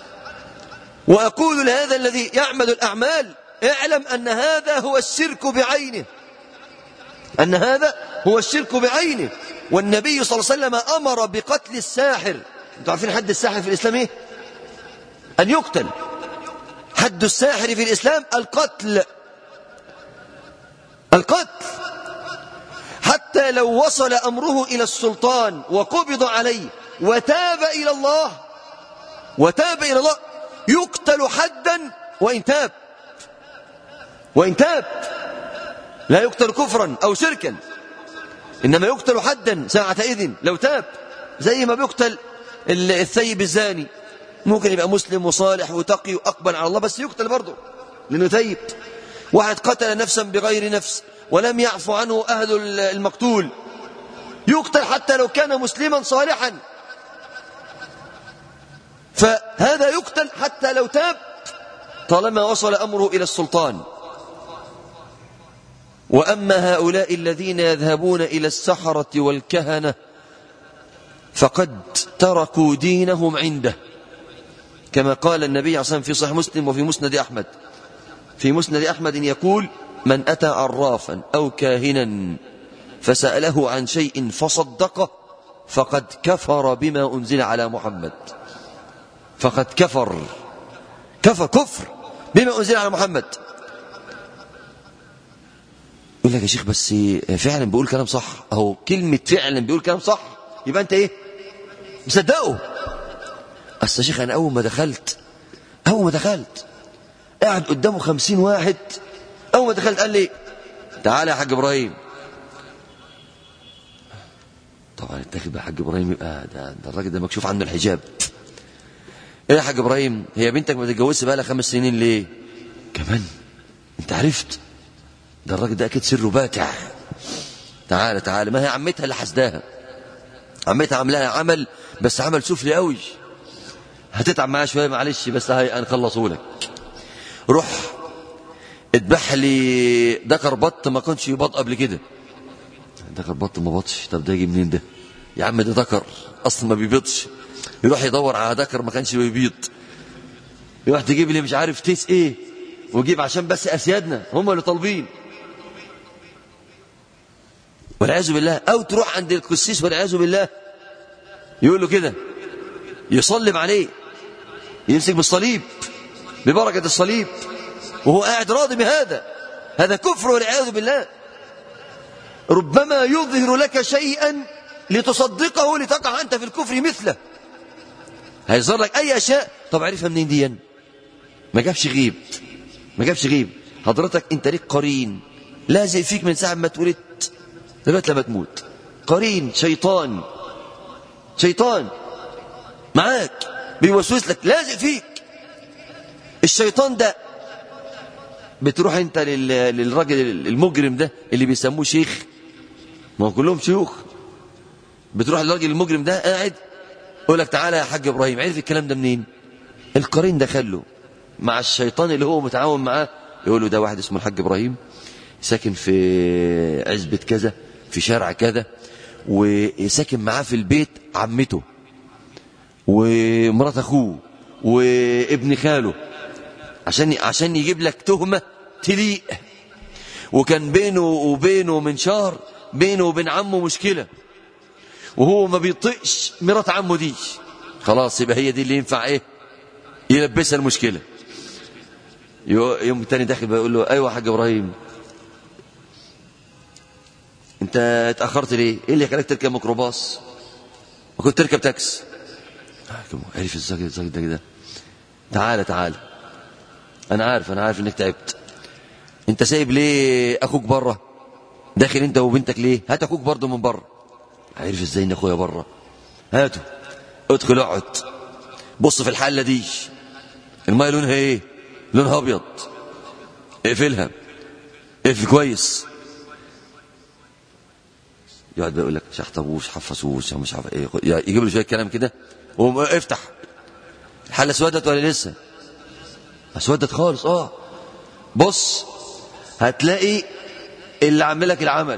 وأقول لهذا الذي يعمل الأعمال اعلم أن هذا هو الشرك بعينه أن هذا هو الشرك بعينه والنبي صلى الله عليه وسلم أمر بقتل الساحر انتوا عارفين حد الساحر في الإسلام إيه؟ أن يقتل حد الساحر في الإسلام القتل القتل حتى لو وصل أمره إلى السلطان وقبض عليه وتاب إلى الله وتاب إلى الله يقتل حدا وإن تاب وإن تاب لا يقتل كفرا أو شركا إنما يقتل حدا ساعة إذن لو تاب زي ما بيقتل الثيب الزاني ممكن يبقى مسلم وصالح وتقي وأقبل على الله بس يقتل برضه لأنه ثيب واحد قتل نفسا بغير نفس ولم يعفو عنه أهل المقتول يقتل حتى لو كان مسلما صالحا فهذا يقتل حتى لو تاب طالما وصل أمره إلى السلطان وأما هؤلاء الذين يذهبون إلى السحرة والكهنة فقد تركوا دينهم عنده كما قال النبي عليه الصلاة والسلام في صحيح مسلم وفي مسند أحمد في مسند أحمد يقول من أتى عرافا أو كاهنا فسأله عن شيء فصدقه فقد كفر بما أنزل على محمد فقد كفر كفر كفر بما أنزل على محمد يقول لك يا شيخ بس فعلا بيقول كلام صح أهو كلمة فعلا بيقول كلام صح يبقى أنت إيه مصدقه أصل يا شيخ أنا أول ما دخلت أول ما دخلت قاعد قدامه خمسين واحد أول ما دخلت قال لي تعالى يا حاج إبراهيم طبعا الداخل بقى حاج إبراهيم يبقى ده, ده الراجل ده مكشوف عنه الحجاب ايه يا حاج ابراهيم هي بنتك ما تتجوزش بقى لها خمس سنين ليه كمان انت عرفت ده الراجل ده اكيد سره باتع تعالى تعالى ما هي عمتها اللي حسداها عمتها عاملاها عمل بس عمل سفلي قوي هتتعب معايا شويه معلش بس هاي هنخلصه لك روح اذبح لي دكر بط ما كنتش يبط قبل كده دكر بط ما بطش طب ده يجي منين ده يا عم ده دكر اصلا ما بيبيضش يروح يدور على دكر ما كانش بيبيض يروح تجيب لي مش عارف تيس ايه ويجيب عشان بس اسيادنا هم اللي طالبين والعياذ بالله او تروح عند القسيس والعياذ بالله يقول له كده يصلب عليه يمسك بالصليب ببركة الصليب وهو قاعد راضي بهذا هذا كفر والعياذ بالله ربما يظهر لك شيئا لتصدقه لتقع أنت في الكفر مثله هيظهر لك أي أشياء طب عرفها منين دي ما جابش غيب ما جابش غيب حضرتك أنت ليك قرين لازق فيك من ساعة ما اتولدت لغاية لما تموت قرين شيطان شيطان معاك بيوسوس لك لازق فيك الشيطان ده بتروح انت للراجل المجرم ده اللي بيسموه شيخ ما هو كلهم شيوخ بتروح للراجل المجرم ده قاعد يقول لك تعالى يا حاج ابراهيم عرف الكلام ده منين القرين دخله مع الشيطان اللي هو متعاون معاه يقول له ده واحد اسمه الحاج ابراهيم ساكن في عزبة كذا في شارع كذا وساكن معاه في البيت عمته ومرات اخوه وابن خاله عشان عشان يجيب لك تهمه تليق وكان بينه وبينه من شهر بينه وبين عمه مشكله وهو ما بيطقش مرات عمه دي خلاص يبقى هي دي اللي ينفع ايه يلبسها المشكله يوم تاني داخل بيقول له ايوه يا حاج ابراهيم انت اتاخرت ليه ايه اللي خلاك تركب ميكروباص ما كنت تركب تاكس عرف الزاجل الزاجل ده كده تعالى تعالى انا عارف انا عارف انك تعبت انت سايب ليه اخوك بره داخل انت وبنتك ليه هات اخوك برضه من بره عارف ازاي ان اخويا بره هاته ادخل اقعد بص في الحله دي الميه لونها ايه لونها ابيض اقفلها اقفل كويس يقعد بقى يقول لك شحطبوش حفظوش مش عارف ايه يجيب له شويه كلام كده افتح الحله اسودت ولا لسه اسودت خالص اه بص هتلاقي اللي عامل لك العمل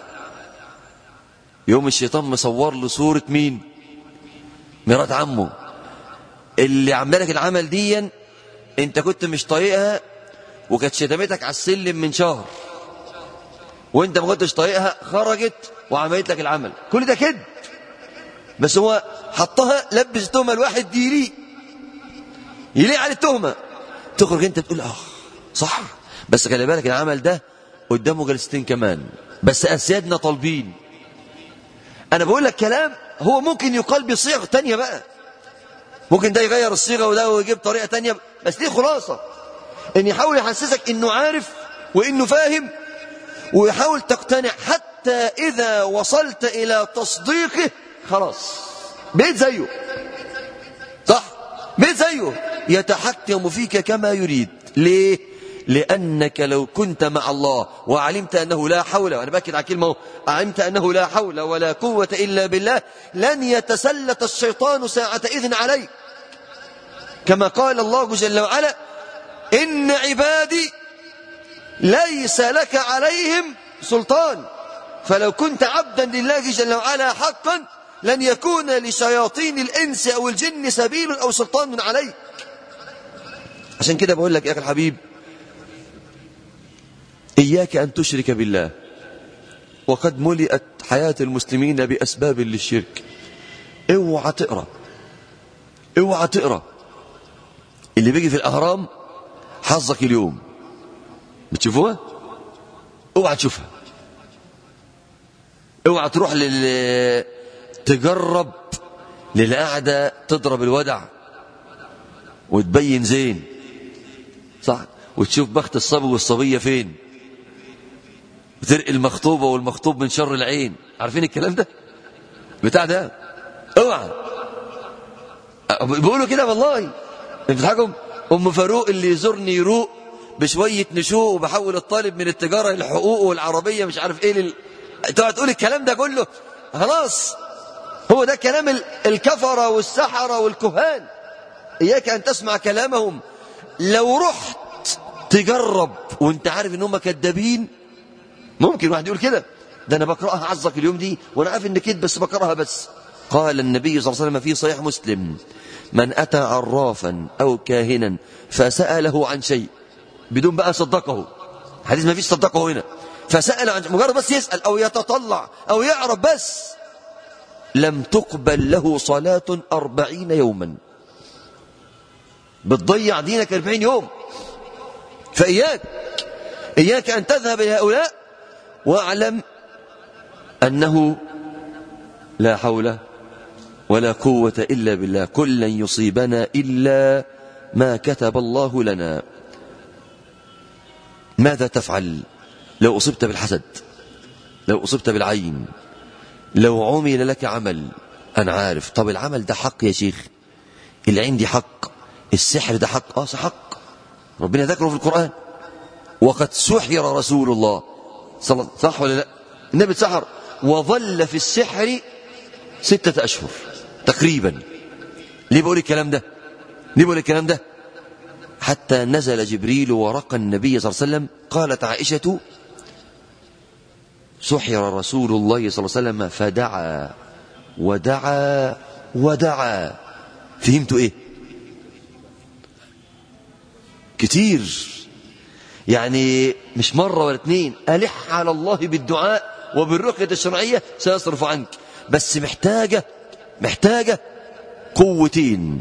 يوم الشيطان مصور له صورة مين مرات عمه اللي عامله لك العمل ديا انت كنت مش طايقها وكانت شتمتك على السلم من شهر وانت ما كنتش طايقها خرجت وعملت لك العمل كل ده كده بس هو حطها لبس التهمه الواحد دي يليق يليق على التهمه تخرج انت تقول اه صح بس خلي بالك العمل ده قدامه جلستين كمان بس اسيادنا طالبين انا بقول لك كلام هو ممكن يقال بصيغ تانية بقى ممكن ده يغير الصيغة وده ويجيب طريقة تانية بس دي خلاصة ان يحاول يحسسك انه عارف وانه فاهم ويحاول تقتنع حتى اذا وصلت الى تصديقه خلاص بقيت زيه صح بقيت زيه يتحكم فيك كما يريد ليه لأنك لو كنت مع الله وعلمت أنه لا حول وأنا بأكد على كلمة علمت أنه لا حول ولا قوة إلا بالله لن يتسلط الشيطان ساعة إذن عليك كما قال الله جل وعلا إن عبادي ليس لك عليهم سلطان فلو كنت عبدا لله جل وعلا حقا لن يكون لشياطين الإنس أو الجن سبيل أو سلطان عليك عشان كده بقول لك يا أخي الحبيب إياك أن تشرك بالله وقد ملئت حياة المسلمين بأسباب للشرك اوعى تقرأ اوعى تقرأ اللي بيجي في الأهرام حظك اليوم بتشوفوها اوعى تشوفها اوعى تروح لل تجرب للقعدة تضرب الودع وتبين زين صح وتشوف بخت الصبي والصبية فين وترقي المخطوبة والمخطوب من شر العين عارفين الكلام ده بتاع ده اوعى بيقولوا كده والله بتضحكوا ام فاروق اللي يزورني يروق بشوية نشوء وبحول الطالب من التجارة للحقوق والعربية مش عارف ايه لل... تقعد تقول الكلام ده كله خلاص هو ده كلام الكفرة والسحرة والكهان إياك أن تسمع كلامهم لو رحت تجرب وانت عارف ان هم كذابين ممكن واحد يقول كده ده انا بقراها عزك اليوم دي وانا عارف ان كده بس بقراها بس قال النبي صلى الله عليه وسلم في صحيح مسلم من اتى عرافا او كاهنا فساله عن شيء بدون بقى صدقه حديث ما فيش صدقه هنا فسال عن مجرد بس يسال او يتطلع او يعرف بس لم تقبل له صلاة أربعين يوما بتضيع دينك أربعين يوم فإياك إياك أن تذهب إلى هؤلاء واعلم أنه لا حول ولا قوة إلا بالله كل لن يصيبنا إلا ما كتب الله لنا ماذا تفعل لو أصبت بالحسد لو أصبت بالعين لو عمل لك عمل أنا عارف طب العمل ده حق يا شيخ العين دي حق السحر ده حق آه حق ربنا ذكره في القرآن وقد سحر رسول الله صلى صح ولا لا النبي سحر وظل في السحر ستة أشهر تقريبا ليه بقول الكلام ده ليه بقول الكلام ده حتى نزل جبريل ورقى النبي صلى الله عليه وسلم قالت عائشة سحر رسول الله صلى الله عليه وسلم فدعا ودعا ودعا فهمتوا ايه كتير يعني مش مرة ولا اتنين ألح على الله بالدعاء وبالرقية الشرعية سيصرف عنك بس محتاجة محتاجة قوتين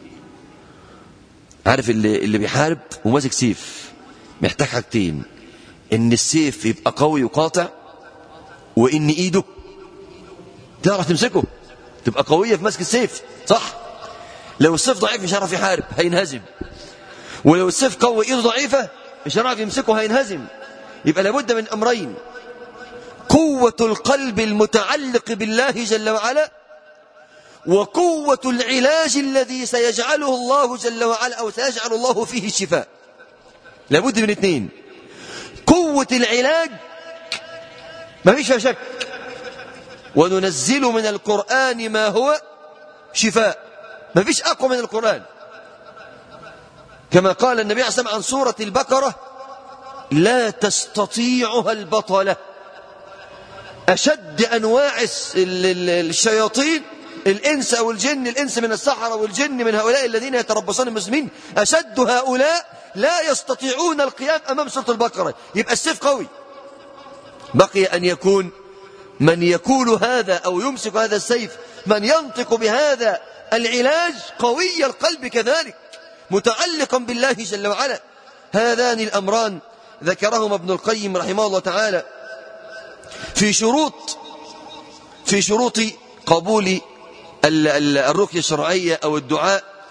عارف اللي, اللي بيحارب وماسك سيف محتاج حاجتين ان السيف يبقى قوي وقاطع وان ايده تعرف تمسكه تبقى قوية في مسك السيف صح لو السيف ضعيف مش هيعرف يحارب هينهزم ولو السيف قوي ايده ضعيفة مش هيعرف يمسكه هينهزم يبقى لابد من امرين قوة القلب المتعلق بالله جل وعلا وقوة العلاج الذي سيجعله الله جل وعلا أو سيجعل الله فيه الشفاء لابد من اثنين قوة العلاج ما فيش شك وننزل من القرآن ما هو شفاء ما فيش أقوى من القرآن كما قال النبي عليه الصلاة والسلام عن سورة البقرة لا تستطيعها البطلة أشد أنواع الشياطين الإنس أو الجن الإنس من السحرة والجن من هؤلاء الذين يتربصون المسلمين أشد هؤلاء لا يستطيعون القيام أمام سورة البقرة يبقى السيف قوي بقي أن يكون من يقول هذا أو يمسك هذا السيف من ينطق بهذا العلاج قوي القلب كذلك متعلقا بالله جل وعلا هذان الأمران ذكرهما ابن القيم رحمه الله تعالى في شروط في شروط قبول الرقية الشرعية أو الدعاء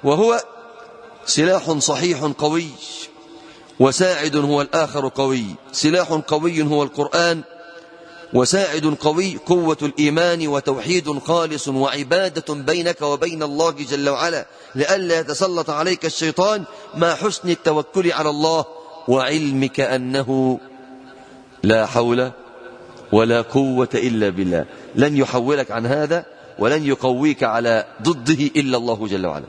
وهو سلاح صحيح قوي وساعد هو الآخر قوي سلاح قوي هو القرآن وساعد قوي قوة الإيمان وتوحيد خالص وعبادة بينك وبين الله جل وعلا لئلا يتسلط عليك الشيطان مع حسن التوكل على الله وعلمك أنه لا حول ولا قوة إلا بالله لن يحولك عن هذا ولن يقويك على ضده إلا الله جل وعلا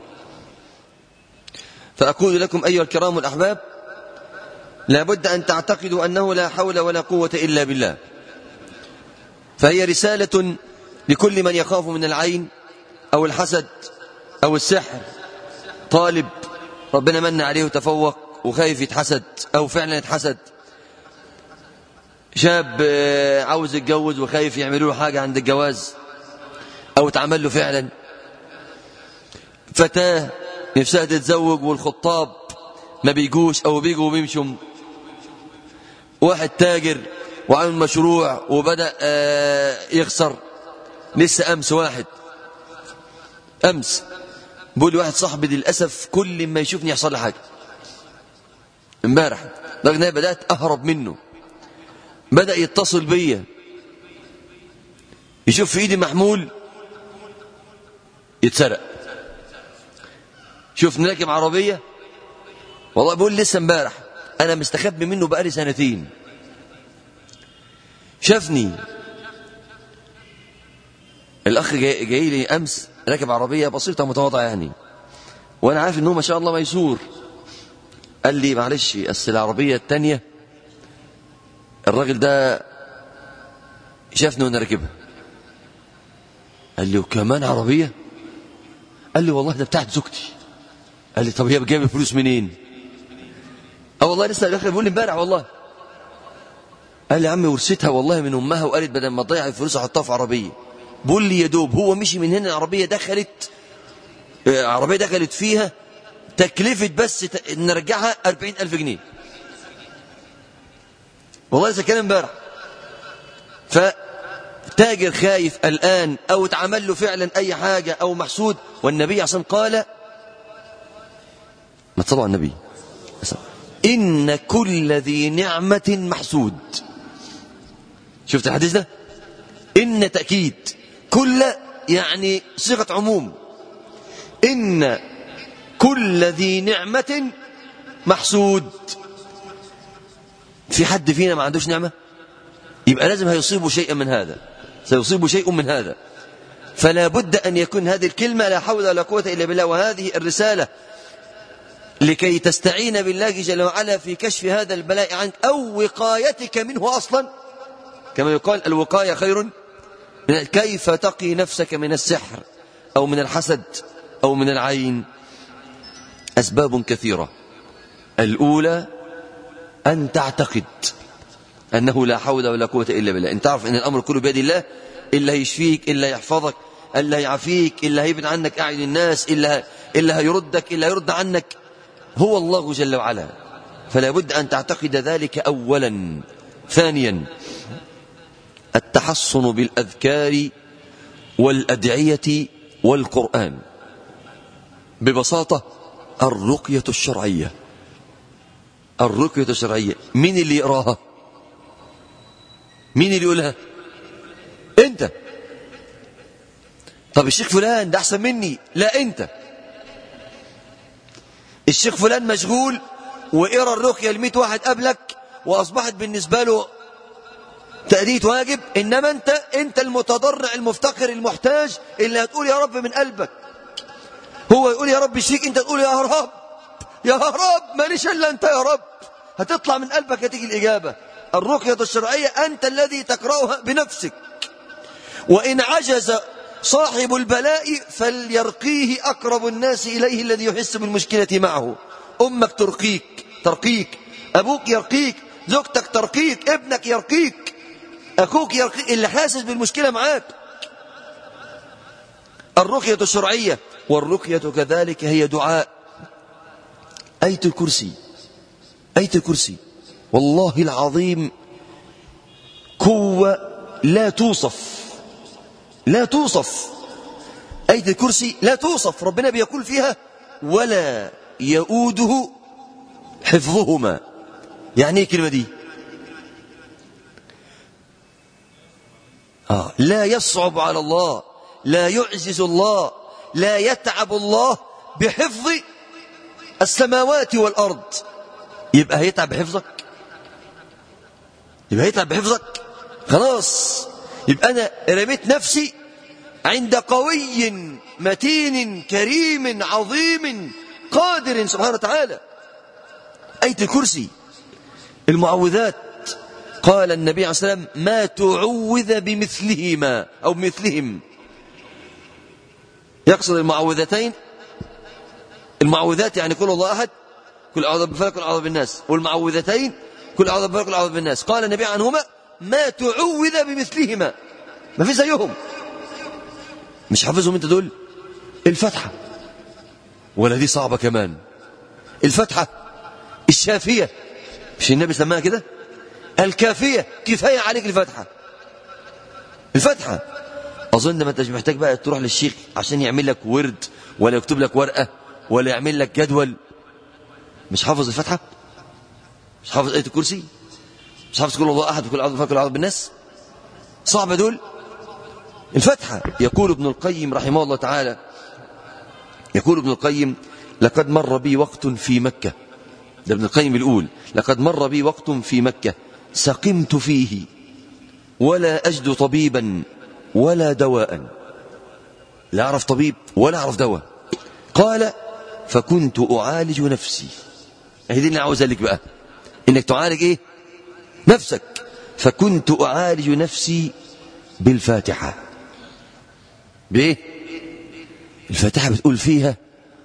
فأقول لكم أيها الكرام الأحباب لابد أن تعتقدوا أنه لا حول ولا قوة إلا بالله فهي رسالة لكل من يخاف من العين أو الحسد أو السحر طالب ربنا من عليه وتفوق وخايف يتحسد أو فعلا يتحسد شاب عاوز يتجوز وخايف يعملوا له حاجة عند الجواز أو تعمل له فعلا فتاة نفسها تتزوج والخطاب ما بيجوش أو بيجوا وبيمشوا واحد تاجر وعامل مشروع وبدأ يخسر لسه أمس واحد أمس بيقول لي واحد صاحبي للأسف كل ما يشوفني يحصل لي حاجة امبارح لغاية بدأت أهرب منه بدأ يتصل بيا يشوف في ايدي محمول يتسرق شوف راكب عربية والله بيقول لسه امبارح انا مستخبي منه بقالي سنتين شافني الاخ جاي, جاي لي امس راكب عربية بسيطة متواضعة يعني وانا عارف انه ما شاء الله ميسور قال لي معلش اصل العربية التانية الراجل ده شافني وانا راكبها قال لي وكمان عربية قال لي والله ده بتاعت زوجتي قال لي طب هي جايبه فلوس منين اه والله لسه الاخر بيقول لي امبارح والله قال لي يا عمي ورثتها والله من امها وقالت بدل ما تضيع الفلوس احطها في عربيه بقول لي يا دوب هو مشي من هنا العربيه دخلت عربيه دخلت فيها تكلفه بس نرجعها 40000 جنيه والله لسه كان امبارح فتاجر خايف الآن أو اتعمل له فعلا أي حاجة أو محسود والنبي عصام قال ما تصلوا على النبي إن كل ذي نعمة محسود شفت الحديث ده إن تأكيد كل يعني صيغة عموم إن كل ذي نعمة محسود في حد فينا ما عندوش نعمة يبقى لازم هيصيبه شيئا من هذا سيصيبه شيء من هذا فلا بد أن يكون هذه الكلمة لا حول ولا قوة إلا بالله وهذه الرسالة لكي تستعين بالله جل وعلا في كشف هذا البلاء عنك أو وقايتك منه أصلا كما يقال الوقاية خير من كيف تقي نفسك من السحر أو من الحسد أو من العين أسباب كثيرة الأولى أن تعتقد أنه لا حول ولا قوة إلا بالله أن تعرف أن الأمر كله بيد الله إلا هيشفيك إلا يحفظك إلا يعافيك إلا هيبعد عنك أعين الناس إلا, إلا هيردك إلا يرد عنك هو الله جل وعلا فلا بد أن تعتقد ذلك أولا ثانيا التحصن بالأذكار والأدعية والقرآن ببساطة الرقية الشرعية الرقية الشرعية مين اللي يقراها مين اللي يقولها انت طب الشيخ فلان ده احسن مني لا انت الشيخ فلان مشغول وقرا الرقيه ل واحد قبلك واصبحت بالنسبه له تأدية واجب انما انت انت المتضرع المفتقر المحتاج اللي هتقول يا رب من قلبك هو يقول يا رب شيك انت تقول يا رب يا رب ماليش الا انت يا رب هتطلع من قلبك هتيجي الاجابه الرقيه الشرعيه انت الذي تقراها بنفسك وان عجز صاحب البلاء فليرقيه اقرب الناس اليه الذي يحس بالمشكله معه امك ترقيك ترقيك ابوك يرقيك زوجتك ترقيك ابنك يرقيك اخوك يرقيك اللي حاسس بالمشكله معاك الرقيه الشرعيه والرقيه كذلك هي دعاء آية الكرسي آية الكرسي والله العظيم قوة لا توصف لا توصف آية الكرسي لا توصف ربنا بيقول فيها ولا يؤوده حفظهما يعني ايه الكلمة دي آه. لا يصعب على الله لا يعزز الله لا يتعب الله بحفظ السماوات والأرض يبقى هيتعب بحفظك يبقى هيتعب بحفظك خلاص يبقى أنا رميت نفسي عند قوي متين كريم عظيم قادر سبحانه وتعالى أية الكرسي المعوذات قال النبي عليه الصلاة والسلام ما تعوذ بمثلهما أو بمثلهم يقصد المعوذتين المعوذات يعني كل الله أحد كل أعوذ بالفلك كل أعوذ بالناس والمعوذتين كل أعوذ بالفلك كل أعوذ بالناس قال النبي عنهما ما تعوذ بمثلهما ما في زيهم مش حافظهم انت دول الفتحة ولا دي صعبة كمان الفتحة الشافية مش النبي سماها كده الكافية كفاية عليك الفتحة الفتحة أظن ما أنت مش محتاج بقى تروح للشيخ عشان يعمل لك ورد ولا يكتب لك ورقة ولا يعمل لك جدول مش حافظ الفتحة مش حافظ آية الكرسي مش حافظ كل الله أحد وكل عظم فكل عظم بالناس صعبة دول الفتحة يقول ابن القيم رحمه الله تعالى يقول ابن القيم لقد مر بي وقت في مكة ده ابن القيم الأول لقد مر بي وقت في مكة سقمت فيه ولا أجد طبيبا ولا دواء لا أعرف طبيب ولا أعرف دواء قال فكنت أعالج نفسي هي دي اللي عاوز لك بقى إنك تعالج إيه نفسك فكنت أعالج نفسي بالفاتحة بإيه الفاتحة بتقول فيها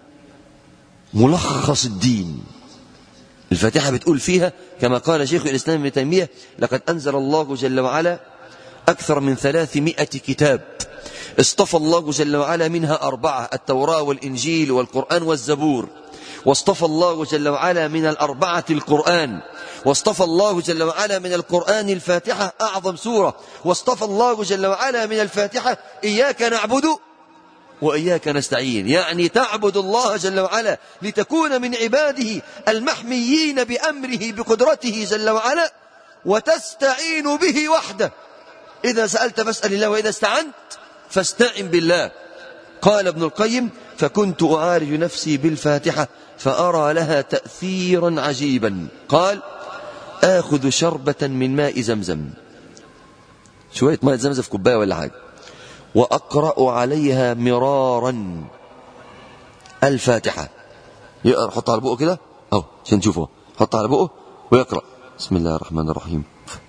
ملخص الدين الفاتحة بتقول فيها كما قال شيخ الإسلام ابن تيمية لقد أنزل الله جل وعلا أكثر من ثلاثمائة كتاب اصطفى الله جل وعلا منها أربعة التوراة والإنجيل والقرآن والزبور واصطفى الله جل وعلا من الأربعة القرآن واصطفى الله جل وعلا من القرآن الفاتحة أعظم سورة واصطفى الله جل وعلا من الفاتحة إياك نعبد وإياك نستعين يعني تعبد الله جل وعلا لتكون من عباده المحميين بأمره بقدرته جل وعلا وتستعين به وحده إذا سألت فاسأل الله وإذا استعنت فاستعن بالله قال ابن القيم فكنت أعالج نفسي بالفاتحة فأرى لها تأثيرا عجيبا قال آخذ شربة من ماء زمزم شوية ماء زمزم في كوباية ولا حاجة وأقرأ عليها مرارا الفاتحة يقرأ حطها على بقه كده أهو عشان نشوفه حطها على بقه ويقرأ بسم الله الرحمن الرحيم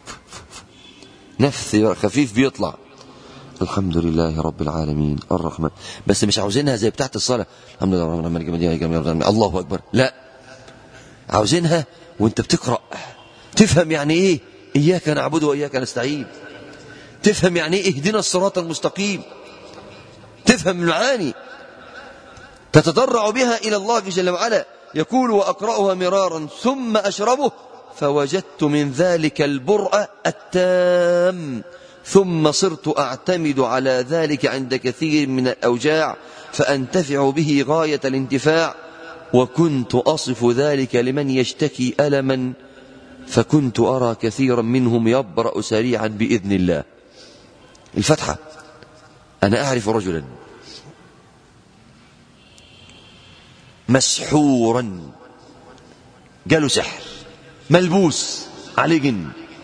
نفس خفيف بيطلع الحمد لله رب العالمين الرحمن بس مش عاوزينها زي بتاعت الصلاة الحمد لله رب العالمين الله أكبر لا عاوزينها وانت بتقرأ تفهم يعني ايه إياك نعبد وإياك نستعين تفهم يعني ايه اهدنا الصراط المستقيم تفهم المعاني تتضرع بها إلى الله جل وعلا يقول وأقرأها مرارا ثم أشربه فوجدت من ذلك البرء التام ثم صرت أعتمد على ذلك عند كثير من الأوجاع فأنتفع به غاية الانتفاع وكنت أصف ذلك لمن يشتكي ألما فكنت أرى كثيرا منهم يبرأ سريعا بإذن الله الفتحة أنا أعرف رجلا مسحورا جاله سحر ملبوس عليه جن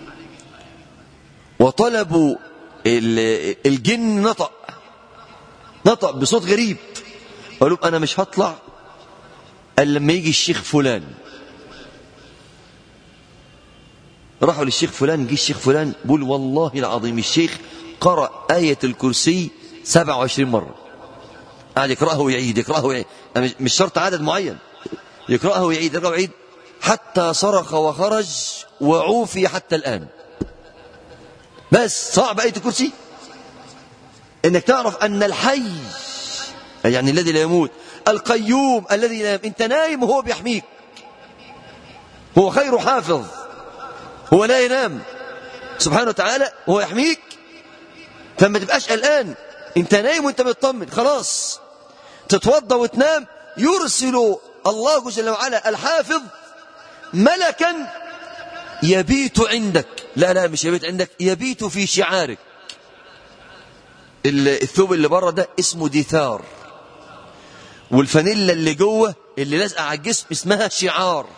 وطلبوا الجن نطق نطق بصوت غريب قالوا أنا مش هطلع إلا لما يجي الشيخ فلان راحوا للشيخ فلان جه الشيخ فلان بيقول والله العظيم الشيخ قرأ آية الكرسي 27 مرة قاعد يقرأها ويعيد يقرأها ويعيد مش شرط عدد معين يقرأها ويعيد يقرأها ويعيد حتى صرخ وخرج وعوفي حتى الآن بس صعب آية الكرسي انك تعرف ان الحي يعني الذي لا يموت القيوم الذي لا يموت انت نايم وهو بيحميك هو خير حافظ هو لا ينام سبحانه وتعالى هو يحميك فما تبقاش قلقان انت نايم وانت مطمن خلاص تتوضى وتنام يرسل الله جل وعلا الحافظ ملكا يبيت عندك لا لا مش يبيت عندك يبيت في شعارك الثوب اللي بره ده اسمه ديثار والفانيلا اللي جوه اللي لازقه على الجسم اسمها شعار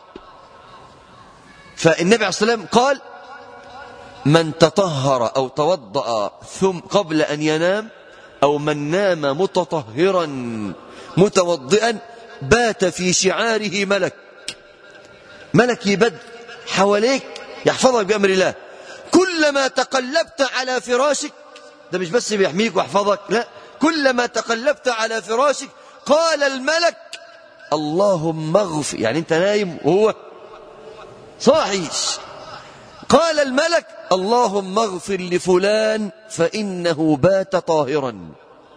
فالنبي عليه الصلاه والسلام قال من تطهر او توضا ثم قبل ان ينام او من نام متطهرا متوضئا بات في شعاره ملك ملك يبد حواليك يحفظك بامر الله كلما تقلبت على فراشك ده مش بس بيحميك ويحفظك لا كلما تقلبت على فراشك قال الملك اللهم اغفر يعني انت نايم وهو صاحي قال الملك اللهم اغفر لفلان فإنه بات طاهرا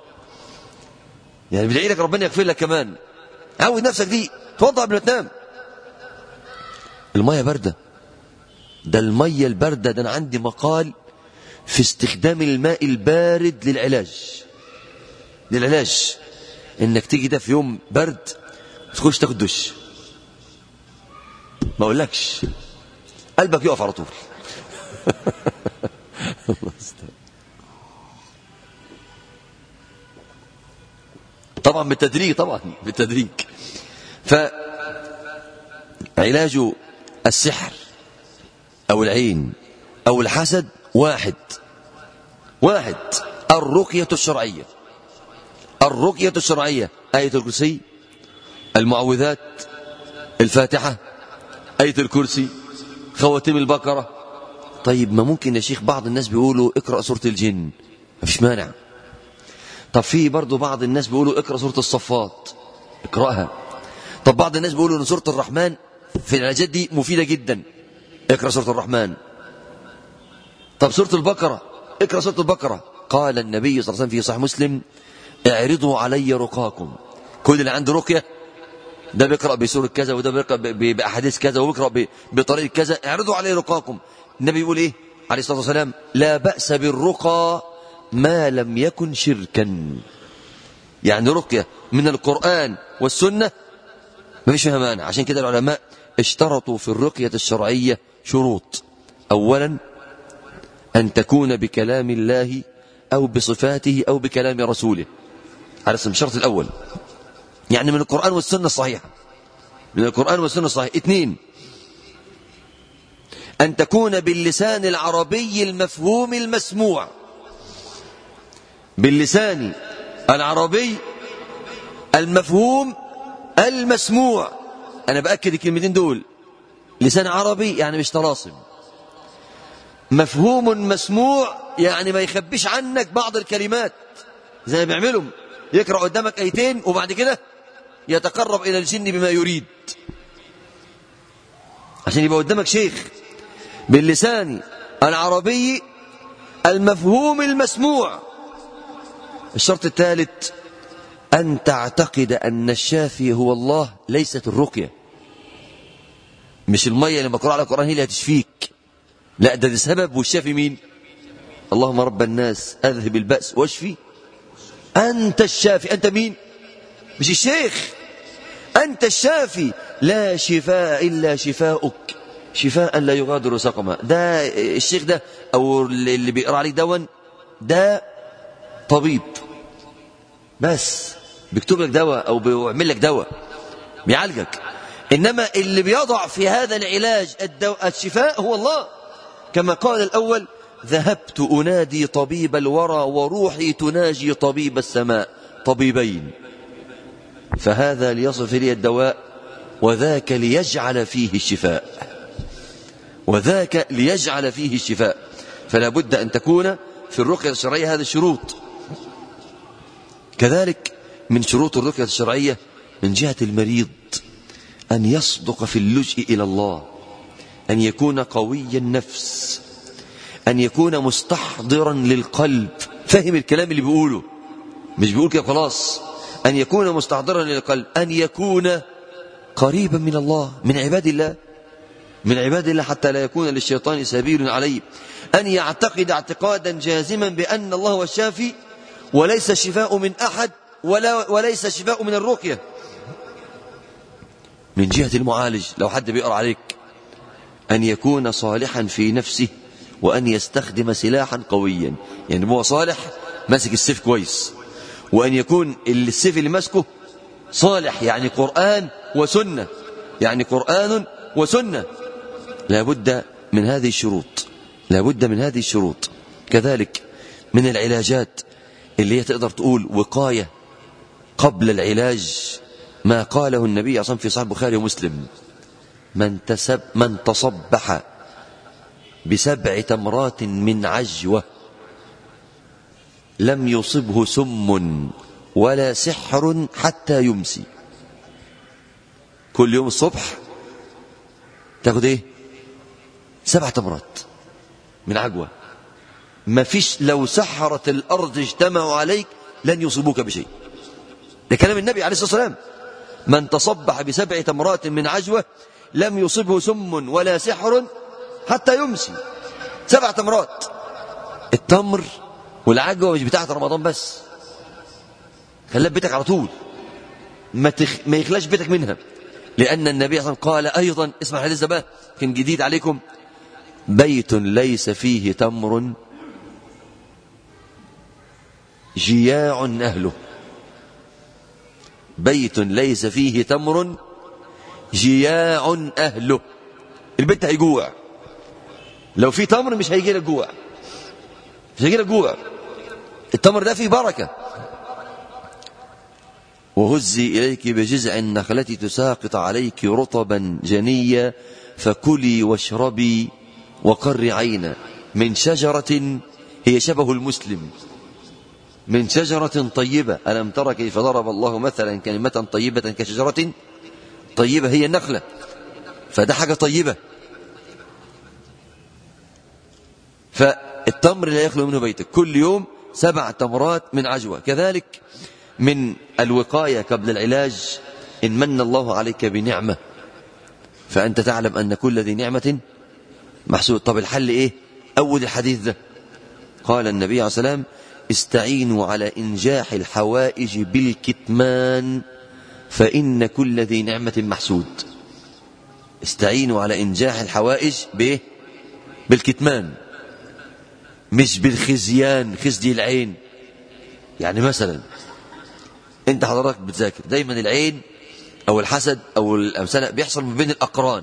يعني بدعي لك ربنا يغفر لك كمان عود نفسك دي توضع قبل ما تنام المية باردة ده المية الباردة ده أنا عندي مقال في استخدام الماء البارد للعلاج للعلاج انك تيجي ده في يوم برد تخش تاخد دش ما اقولكش قلبك يقف على طول طبعا بالتدريج طبعا بالتدريج فعلاج السحر او العين او الحسد واحد واحد الرقية الشرعية الرقية الشرعية آية الكرسي المعوذات الفاتحة آية الكرسي خواتيم البقرة طيب ما ممكن يا شيخ بعض الناس بيقولوا اقرأ سورة الجن ما فيش مانع طب في برضو بعض الناس بيقولوا اقرأ سورة الصفات اقرأها طب بعض الناس بيقولوا ان سورة الرحمن في العلاجات دي مفيدة جدا اقرأ سورة الرحمن طب سورة البقرة اقرأ سورة البقرة قال النبي صلى الله عليه وسلم في صحيح مسلم اعرضوا علي رقاكم كل اللي عنده رقية ده بيقرأ بسورة كذا وده بيقرأ بأحاديث كذا وبيقرأ بطريقة كذا اعرضوا علي رقاكم النبي يقول ايه عليه الصلاة والسلام لا بأس بالرقى ما لم يكن شركا يعني رقية من القرآن والسنة ما فيش فيها مانع عشان كده العلماء اشترطوا في الرقية الشرعية شروط أولا أن تكون بكلام الله أو بصفاته أو بكلام رسوله على اسم الشرط الأول يعني من القرآن والسنة الصحيحة من القرآن والسنة الصحيحة اثنين أن تكون باللسان العربي المفهوم المسموع باللسان العربي المفهوم المسموع أنا بأكد الكلمتين دول لسان عربي يعني مش طلاسم مفهوم مسموع يعني ما يخبيش عنك بعض الكلمات زي ما بيعملهم يقرأ قدامك ايتين وبعد كده يتقرب إلى الجن بما يريد عشان يبقى قدامك شيخ باللسان العربي المفهوم المسموع الشرط الثالث أن تعتقد أن الشافي هو الله ليست الرقية مش المية اللي مقرأ على القرآن هي اللي هتشفيك لا ده, ده سبب والشافي مين اللهم رب الناس أذهب البأس واشفي أنت الشافي أنت مين مش الشيخ أنت الشافي لا شفاء إلا شفاؤك شفاء لا يغادر سقما ده الشيخ ده أو اللي بيقرأ عليك دون ده طبيب بس بيكتب لك دواء أو بيعمل لك دواء بيعالجك إنما اللي بيضع في هذا العلاج الدواء الشفاء هو الله كما قال الأول ذهبت أنادي طبيب الورى وروحي تناجي طبيب السماء طبيبين فهذا ليصف لي الدواء وذاك ليجعل فيه الشفاء وذاك ليجعل فيه الشفاء فلا بد أن تكون في الرقية الشرعية هذه الشروط كذلك من شروط الرقية الشرعية من جهة المريض أن يصدق في اللجء إلى الله أن يكون قوي النفس أن يكون مستحضرا للقلب فهم الكلام اللي بيقوله مش بيقول كده خلاص أن يكون مستحضرا للقلب أن يكون قريبا من الله من عباد الله من عباد الله حتى لا يكون للشيطان سبيل عليه أن يعتقد اعتقادا جازما بأن الله هو الشافي وليس الشفاء من أحد ولا وليس الشفاء من الرقية من جهة المعالج لو حد بيقرأ عليك أن يكون صالحا في نفسه وأن يستخدم سلاحا قويا يعني هو صالح ماسك السيف كويس وأن يكون السيف اللي ماسكه صالح يعني قرآن وسنة يعني قرآن وسنة لابد من هذه الشروط لابد من هذه الشروط كذلك من العلاجات اللي هي تقدر تقول وقاية قبل العلاج ما قاله النبي صلى الله عليه وسلم في صحيح البخاري ومسلم من, تسب من تصبح بسبع تمرات من عجوة لم يصبه سم ولا سحر حتى يمسي كل يوم الصبح تاخد ايه سبع تمرات من عجوة ما فيش لو سحرت الأرض اجتمعوا عليك لن يصيبوك بشيء ده كلام النبي عليه الصلاة والسلام من تصبح بسبع تمرات من عجوة لم يصبه سم ولا سحر حتى يمسي سبع تمرات التمر والعجوة مش بتاعت رمضان بس خليها بيتك على طول ما, تخ... ما يخلاش بيتك منها لأن النبي صلى الله عليه وسلم قال أيضا اسمع الحديث ده بقى كان جديد عليكم بيت ليس فيه تمر جياع أهله بيت ليس فيه تمر جياع أهله البيت هيجوع لو في تمر مش هيجي لك جوع مش هيجي لك جوع التمر ده فيه بركة وهزي إليك بجزع النخلة تساقط عليك رطبا جنيا فكلي واشربي وقر عينا من شجرة هي شبه المسلم من شجرة طيبة ألم تر كيف ضرب الله مثلا كلمة طيبة كشجرة طيبة هي النخلة فده حاجة طيبة فالتمر لا يخلو منه بيتك كل يوم سبع تمرات من عجوة كذلك من الوقاية قبل العلاج إن من الله عليك بنعمة فأنت تعلم أن كل ذي نعمة محسود طب الحل إيه أول الحديث ده قال النبي عليه الصلاة والسلام استعينوا على إنجاح الحوائج بالكتمان فإن كل ذي نعمة محسود استعينوا على إنجاح الحوائج بإيه بالكتمان مش بالخزيان خزي العين يعني مثلا انت حضرتك بتذاكر دايما العين او الحسد او الامثله بيحصل ما بين الاقران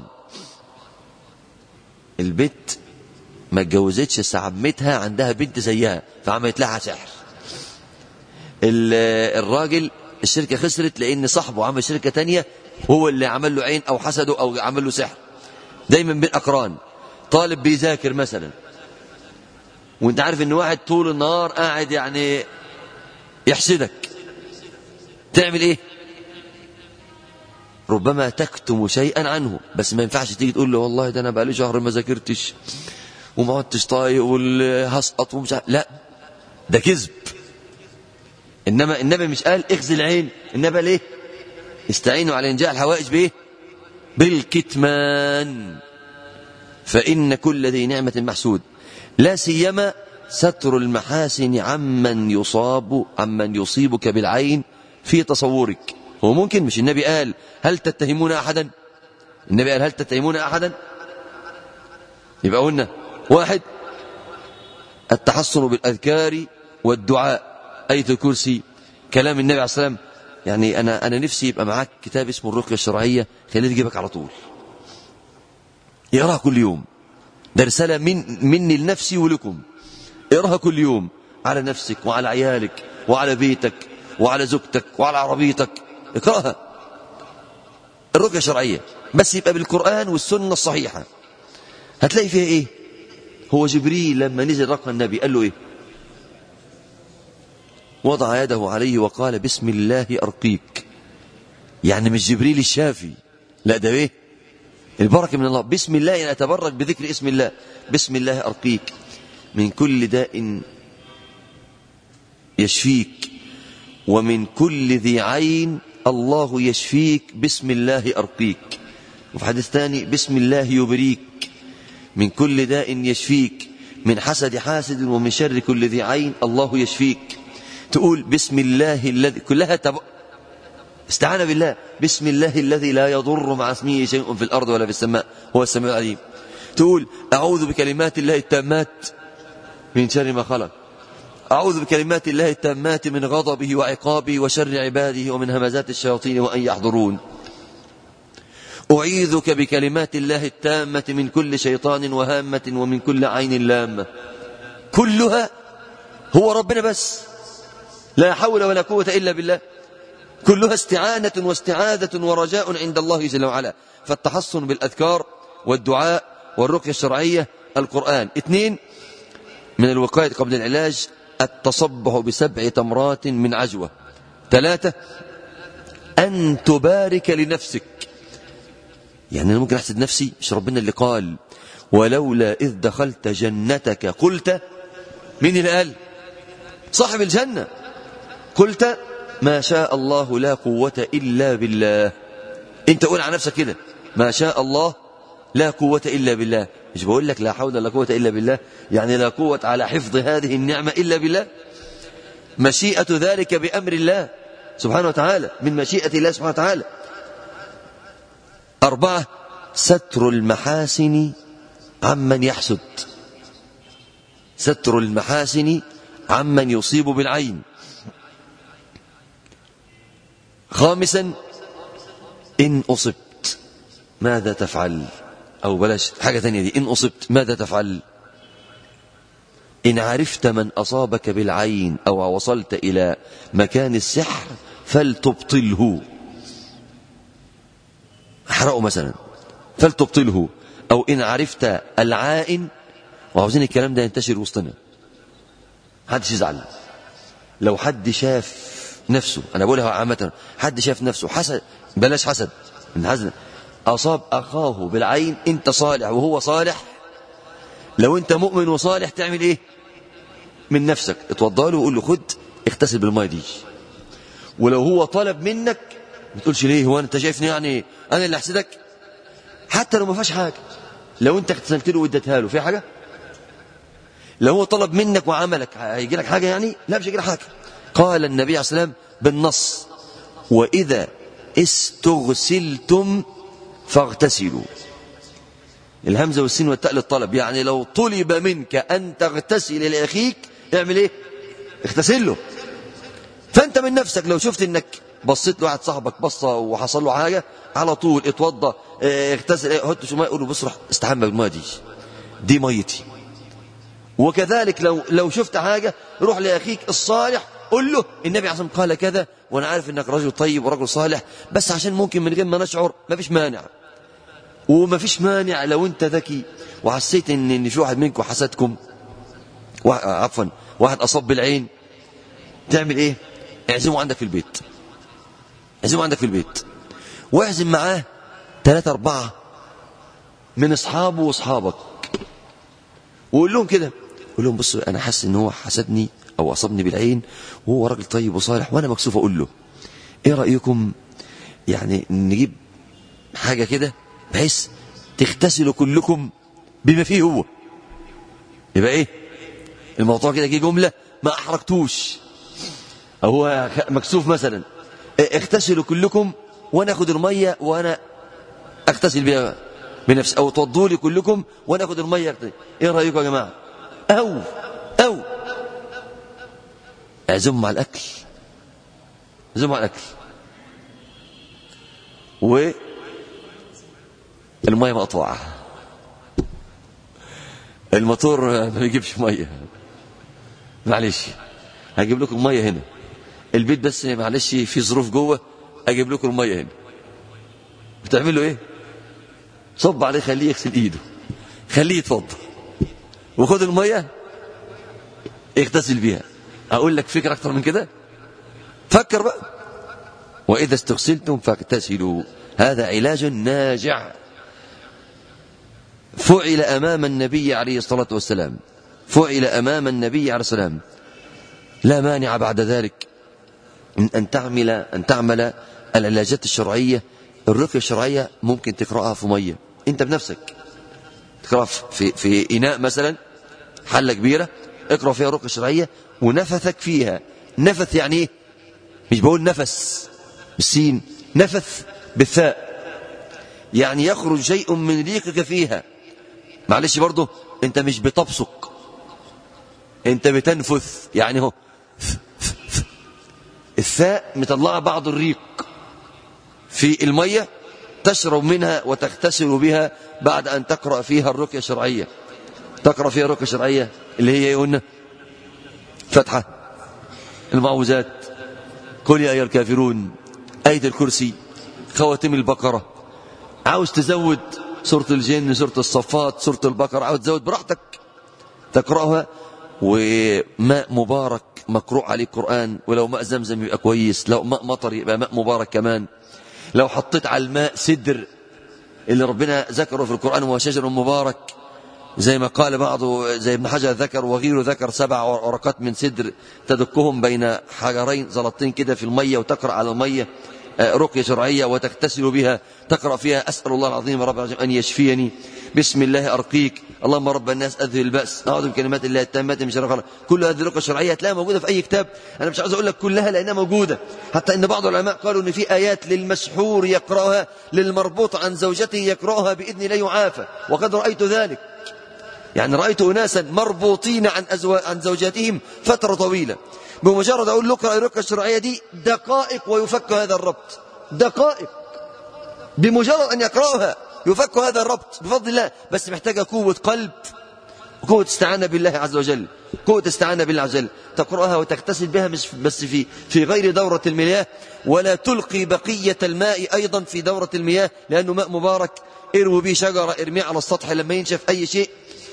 البت ما اتجوزتش بس عمتها عندها بنت زيها فعملت لها سحر الراجل الشركة خسرت لأن صاحبه عمل شركة تانية هو اللي عمل له عين أو حسده أو عمل له سحر دايما بين أقران طالب بيذاكر مثلا وانت عارف ان واحد طول النهار قاعد يعني يحسدك تعمل ايه ربما تكتم شيئا عنه بس ما ينفعش تيجي تقول له والله ده انا بقالي شهر ما ذاكرتش وما عدتش طايق والهسقط ومش لا ده كذب انما النبي مش قال اخزي العين النبي ليه استعينوا على انجاح الحوائج بايه بالكتمان فان كل ذي نعمه محسود لا سيما ستر المحاسن عمن يصاب عمن يصيبك بالعين في تصورك هو ممكن مش النبي قال هل تتهمون أحدا النبي قال هل تتهمون أحدا يبقى قلنا واحد التحصن بالأذكار والدعاء آية الكرسي كلام النبي عليه الصلاة والسلام يعني أنا أنا نفسي يبقى معاك كتاب اسمه الرقية الشرعية خليه تجيبك على طول اقراها كل يوم ده رسالة من مني لنفسي ولكم اقراها كل يوم على نفسك وعلى عيالك وعلى بيتك وعلى زوجتك وعلى عربيتك اقراها الرقية الشرعية بس يبقى بالقرآن والسنة الصحيحة هتلاقي فيها ايه هو جبريل لما نزل رقم النبي قال له ايه وضع يده عليه وقال بسم الله أرقيك يعني مش جبريل الشافي لا ده ايه البركة من الله بسم الله يعني أتبرك بذكر اسم الله بسم الله أرقيك من كل داء يشفيك ومن كل ذي عين الله يشفيك بسم الله أرقيك وفي حديث ثاني بسم الله يبريك من كل داء يشفيك من حسد حاسد ومن شر كل ذي عين الله يشفيك تقول بسم الله الذي كلها تب... استعان بالله بسم الله الذي لا يضر مع اسمه شيء في الأرض ولا في السماء هو السميع العليم تقول أعوذ بكلمات الله التامات من شر ما خلق أعوذ بكلمات الله التامات من غضبه وعقابه وشر عباده ومن همزات الشياطين وأن يحضرون أعيذك بكلمات الله التامة من كل شيطان وهامة ومن كل عين لامة كلها هو ربنا بس لا حول ولا قوة إلا بالله كلها استعانة واستعاذة ورجاء عند الله جل وعلا فالتحصن بالأذكار والدعاء والرقية الشرعية القرآن اثنين من الوقاية قبل العلاج التصبح بسبع تمرات من عجوة ثلاثة أن تبارك لنفسك يعني أنا ممكن أحسد نفسي مش ربنا اللي قال ولولا إذ دخلت جنتك قلت مين اللي قال صاحب الجنة قلت ما شاء الله لا قوة إلا بالله انت قول على نفسك كده ما شاء الله لا قوة إلا بالله مش بقول لك لا حول ولا قوة إلا بالله يعني لا قوة على حفظ هذه النعمة إلا بالله مشيئة ذلك بأمر الله سبحانه وتعالى من مشيئة الله سبحانه وتعالى أربعة ستر المحاسن عمن يحسد ستر المحاسن عمن يصيب بالعين خامسا إن أصبت ماذا تفعل أو بلاش حاجة ثانية دي إن أصبت ماذا تفعل إن عرفت من أصابك بالعين أو وصلت إلى مكان السحر فلتبطله احرقه مثلا فلتبطله أو إن عرفت العائن وعاوزين الكلام ده ينتشر وسطنا محدش يزعل لو حد شاف نفسه أنا بقولها عامة حد شاف نفسه حسد بلاش حسد من حسد أصاب أخاه بالعين أنت صالح وهو صالح لو أنت مؤمن وصالح تعمل إيه من نفسك اتوضى له وقول له خد اغتسل بالماء دي ولو هو طلب منك ما تقولش ليه هو انت شايفني يعني انا اللي احسدك حتى لو ما فيهاش حاجه لو انت اغتسلت له واديتها له في حاجه لو هو طلب منك وعملك هيجي لك حاجه يعني لا مش هيجي لك حاجه قال النبي عليه الصلاه والسلام بالنص واذا استغسلتم فاغتسلوا الهمزه والسين والتاء للطلب يعني لو طلب منك ان تغتسل لاخيك اعمل ايه اغتسل له فانت من نفسك لو شفت انك بصيت لواحد صاحبك بصه وحصل له حاجه على طول اتوضى اه اغتسل اه حط شويه قول له بص روح استحمى بالميه دي دي ميتي وكذلك لو لو شفت حاجه روح لاخيك الصالح قل له النبي عليه قال كذا وانا عارف انك رجل طيب ورجل صالح بس عشان ممكن من غير ما نشعر ما فيش مانع وما فيش مانع لو انت ذكي وحسيت ان ان في واحد منكم حسدكم عفوا واحد اصاب بالعين تعمل ايه اعزمه عندك في البيت اعزمه عندك في البيت واعزم معاه ثلاثة أربعة من أصحابه وأصحابك وقول لهم كده قول لهم بصوا أنا حاسس إن هو حسدني أو أصابني بالعين وهو راجل طيب وصالح وأنا مكسوف أقول له إيه رأيكم يعني نجيب حاجة كده بحيث تغتسلوا كلكم بما فيه هو يبقى إيه الموضوع كده جه جملة ما أحرجتوش أو هو مكسوف مثلا اغتسلوا كلكم وانا اخد الميه وانا اغتسل بها بنفسي او توضوا لي كلكم وانا اخد الميه اغتسل. ايه رايكم يا جماعه او او اعزمهم على الاكل اعزمهم على الاكل و الميه مقطوعه الموتور ما بيجيبش ميه معلش هجيب لكم ميه هنا البيت بس معلش في ظروف جوه اجيب لكم الميه هنا بتعملوا ايه صب عليه خليه يغسل ايده خليه يتفضل وخد الميه اغتسل بيها اقول لك فكره اكتر من كده فكر بقى واذا استغسلتم فاغتسلوا هذا علاج ناجع فعل امام النبي عليه الصلاه والسلام فعل امام النبي عليه الصلاه والسلام لا مانع بعد ذلك من أن تعمل أن تعمل العلاجات الشرعية الرقية الشرعية ممكن تقرأها في مية أنت بنفسك تقرأ في, في إناء مثلا حلة كبيرة اقرأ فيها رقية شرعية ونفثك فيها نفث يعني إيه مش بقول نفس بالسين نفث بالثاء يعني يخرج شيء من ريقك فيها معلش برضه انت مش بتبصق انت بتنفث يعني هو الثاء مطلعه بعض الريق في الميه تشرب منها وتغتسل بها بعد ان تقرا فيها الرقيه الشرعيه تقرا فيها الرقيه الشرعيه اللي هي ايه قلنا فتحه المعوذات قل يا ايها الكافرون ايه الكرسي خواتم البقره عاوز تزود سوره الجن سوره الصفات سوره البقره عاوز تزود براحتك تقراها وماء مبارك مقروء عليه القرآن ولو ماء زمزم يبقى كويس لو ماء مطر يبقى ماء مبارك كمان لو حطيت على الماء سدر اللي ربنا ذكره في القرآن وهو شجر مبارك زي ما قال بعض زي ابن حجر ذكر وغيره ذكر سبع ورقات من سدر تدكهم بين حجرين زلطين كده في المية وتقرأ على المية رقية شرعية وتغتسل بها تقرأ فيها أسأل الله العظيم رب العالمين أن يشفيني بسم الله أرقيك اللهم رب الناس أذهب البأس أعوذ بكلمات الله التامات من شر خلق كل هذه الرقى الشرعية هتلاقيها موجودة في أي كتاب أنا مش عاوز أقول لك كلها لأنها موجودة حتى إن بعض العلماء قالوا إن في آيات للمسحور يقرأها للمربوط عن زوجته يقرأها بإذن الله يعافى وقد رأيت ذلك يعني رأيت أناسا مربوطين عن, أزو... عن زوجاتهم فترة طويلة بمجرد أقول له اقرأ الرقى الشرعية دي دقائق ويفك هذا الربط دقائق بمجرد أن يقرأها يفك هذا الربط بفضل الله بس محتاجة قوة قلب قوة استعانة بالله عز وجل قوة استعانة بالله عز وجل تقرأها وتغتسل بها مش بس في في غير دورة المياه ولا تلقي بقية الماء أيضا في دورة المياه لأنه ماء مبارك ارموا به شجرة ارميه على السطح لما ينشف أي شيء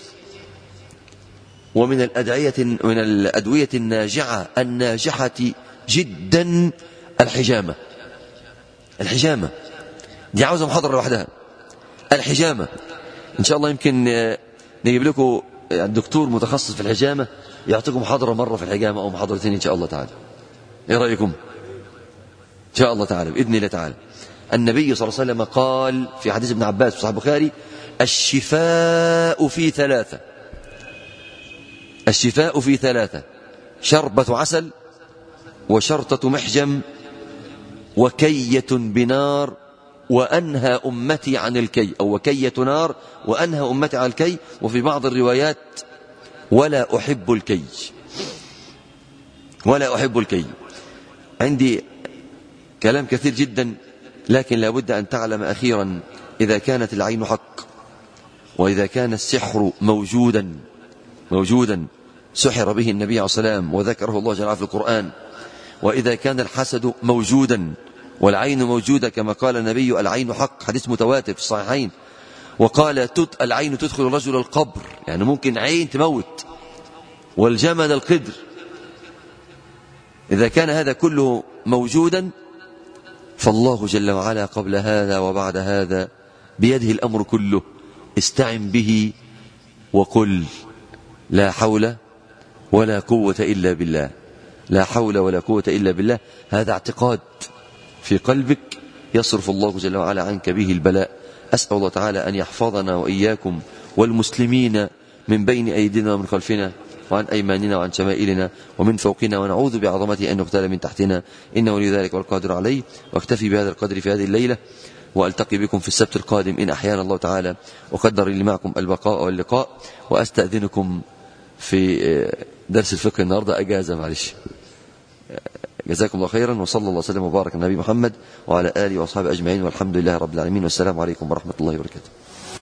ومن الأدعية من الأدوية الناجعة الناجحة جدا الحجامة الحجامة دي عاوزة محاضرة لوحدها الحجامة إن شاء الله يمكن نجيب لكم الدكتور متخصص في الحجامة يعطيكم محاضرة مرة في الحجامة أو محاضرتين إن شاء الله تعالى إيه رأيكم إن شاء الله تعالى بإذن الله تعالى النبي صلى الله عليه وسلم قال في حديث ابن عباس في صحيح البخاري الشفاء في ثلاثة الشفاء في ثلاثة شربة عسل وشرطة محجم وكية بنار وأنهى أمتي عن الكي أو وكية نار وأنهى أمتي عن الكي وفي بعض الروايات ولا أحب الكي ولا أحب الكي عندي كلام كثير جدا لكن لابد أن تعلم أخيرا إذا كانت العين حق وإذا كان السحر موجودا موجودا سحر به النبي عليه السلام وذكره الله جل وعلا في القرآن وإذا كان الحسد موجودا والعين موجودة كما قال النبي العين حق حديث متواتر في الصحيحين وقال تت العين تدخل الرجل القبر يعني ممكن عين تموت والجمل القدر إذا كان هذا كله موجودا فالله جل وعلا قبل هذا وبعد هذا بيده الأمر كله استعن به وقل لا حول ولا قوة إلا بالله لا حول ولا قوة إلا بالله هذا اعتقاد في قلبك يصرف الله جل وعلا عنك به البلاء أسأل الله تعالى أن يحفظنا وإياكم والمسلمين من بين أيدينا ومن خلفنا وعن أيماننا وعن شمائلنا ومن فوقنا ونعوذ بعظمته أن نقتل من تحتنا إنه لذلك والقادر عليه واكتفي بهذا القدر في هذه الليلة وألتقي بكم في السبت القادم إن أحيانا الله تعالى وقدر لي معكم البقاء واللقاء وأستأذنكم في درس الفقه النهاردة أجازة معلش جزاكم الله خيرا وصلى الله وسلم وبارك على النبي محمد وعلى آله وأصحابه أجمعين والحمد لله رب العالمين والسلام عليكم ورحمة الله وبركاته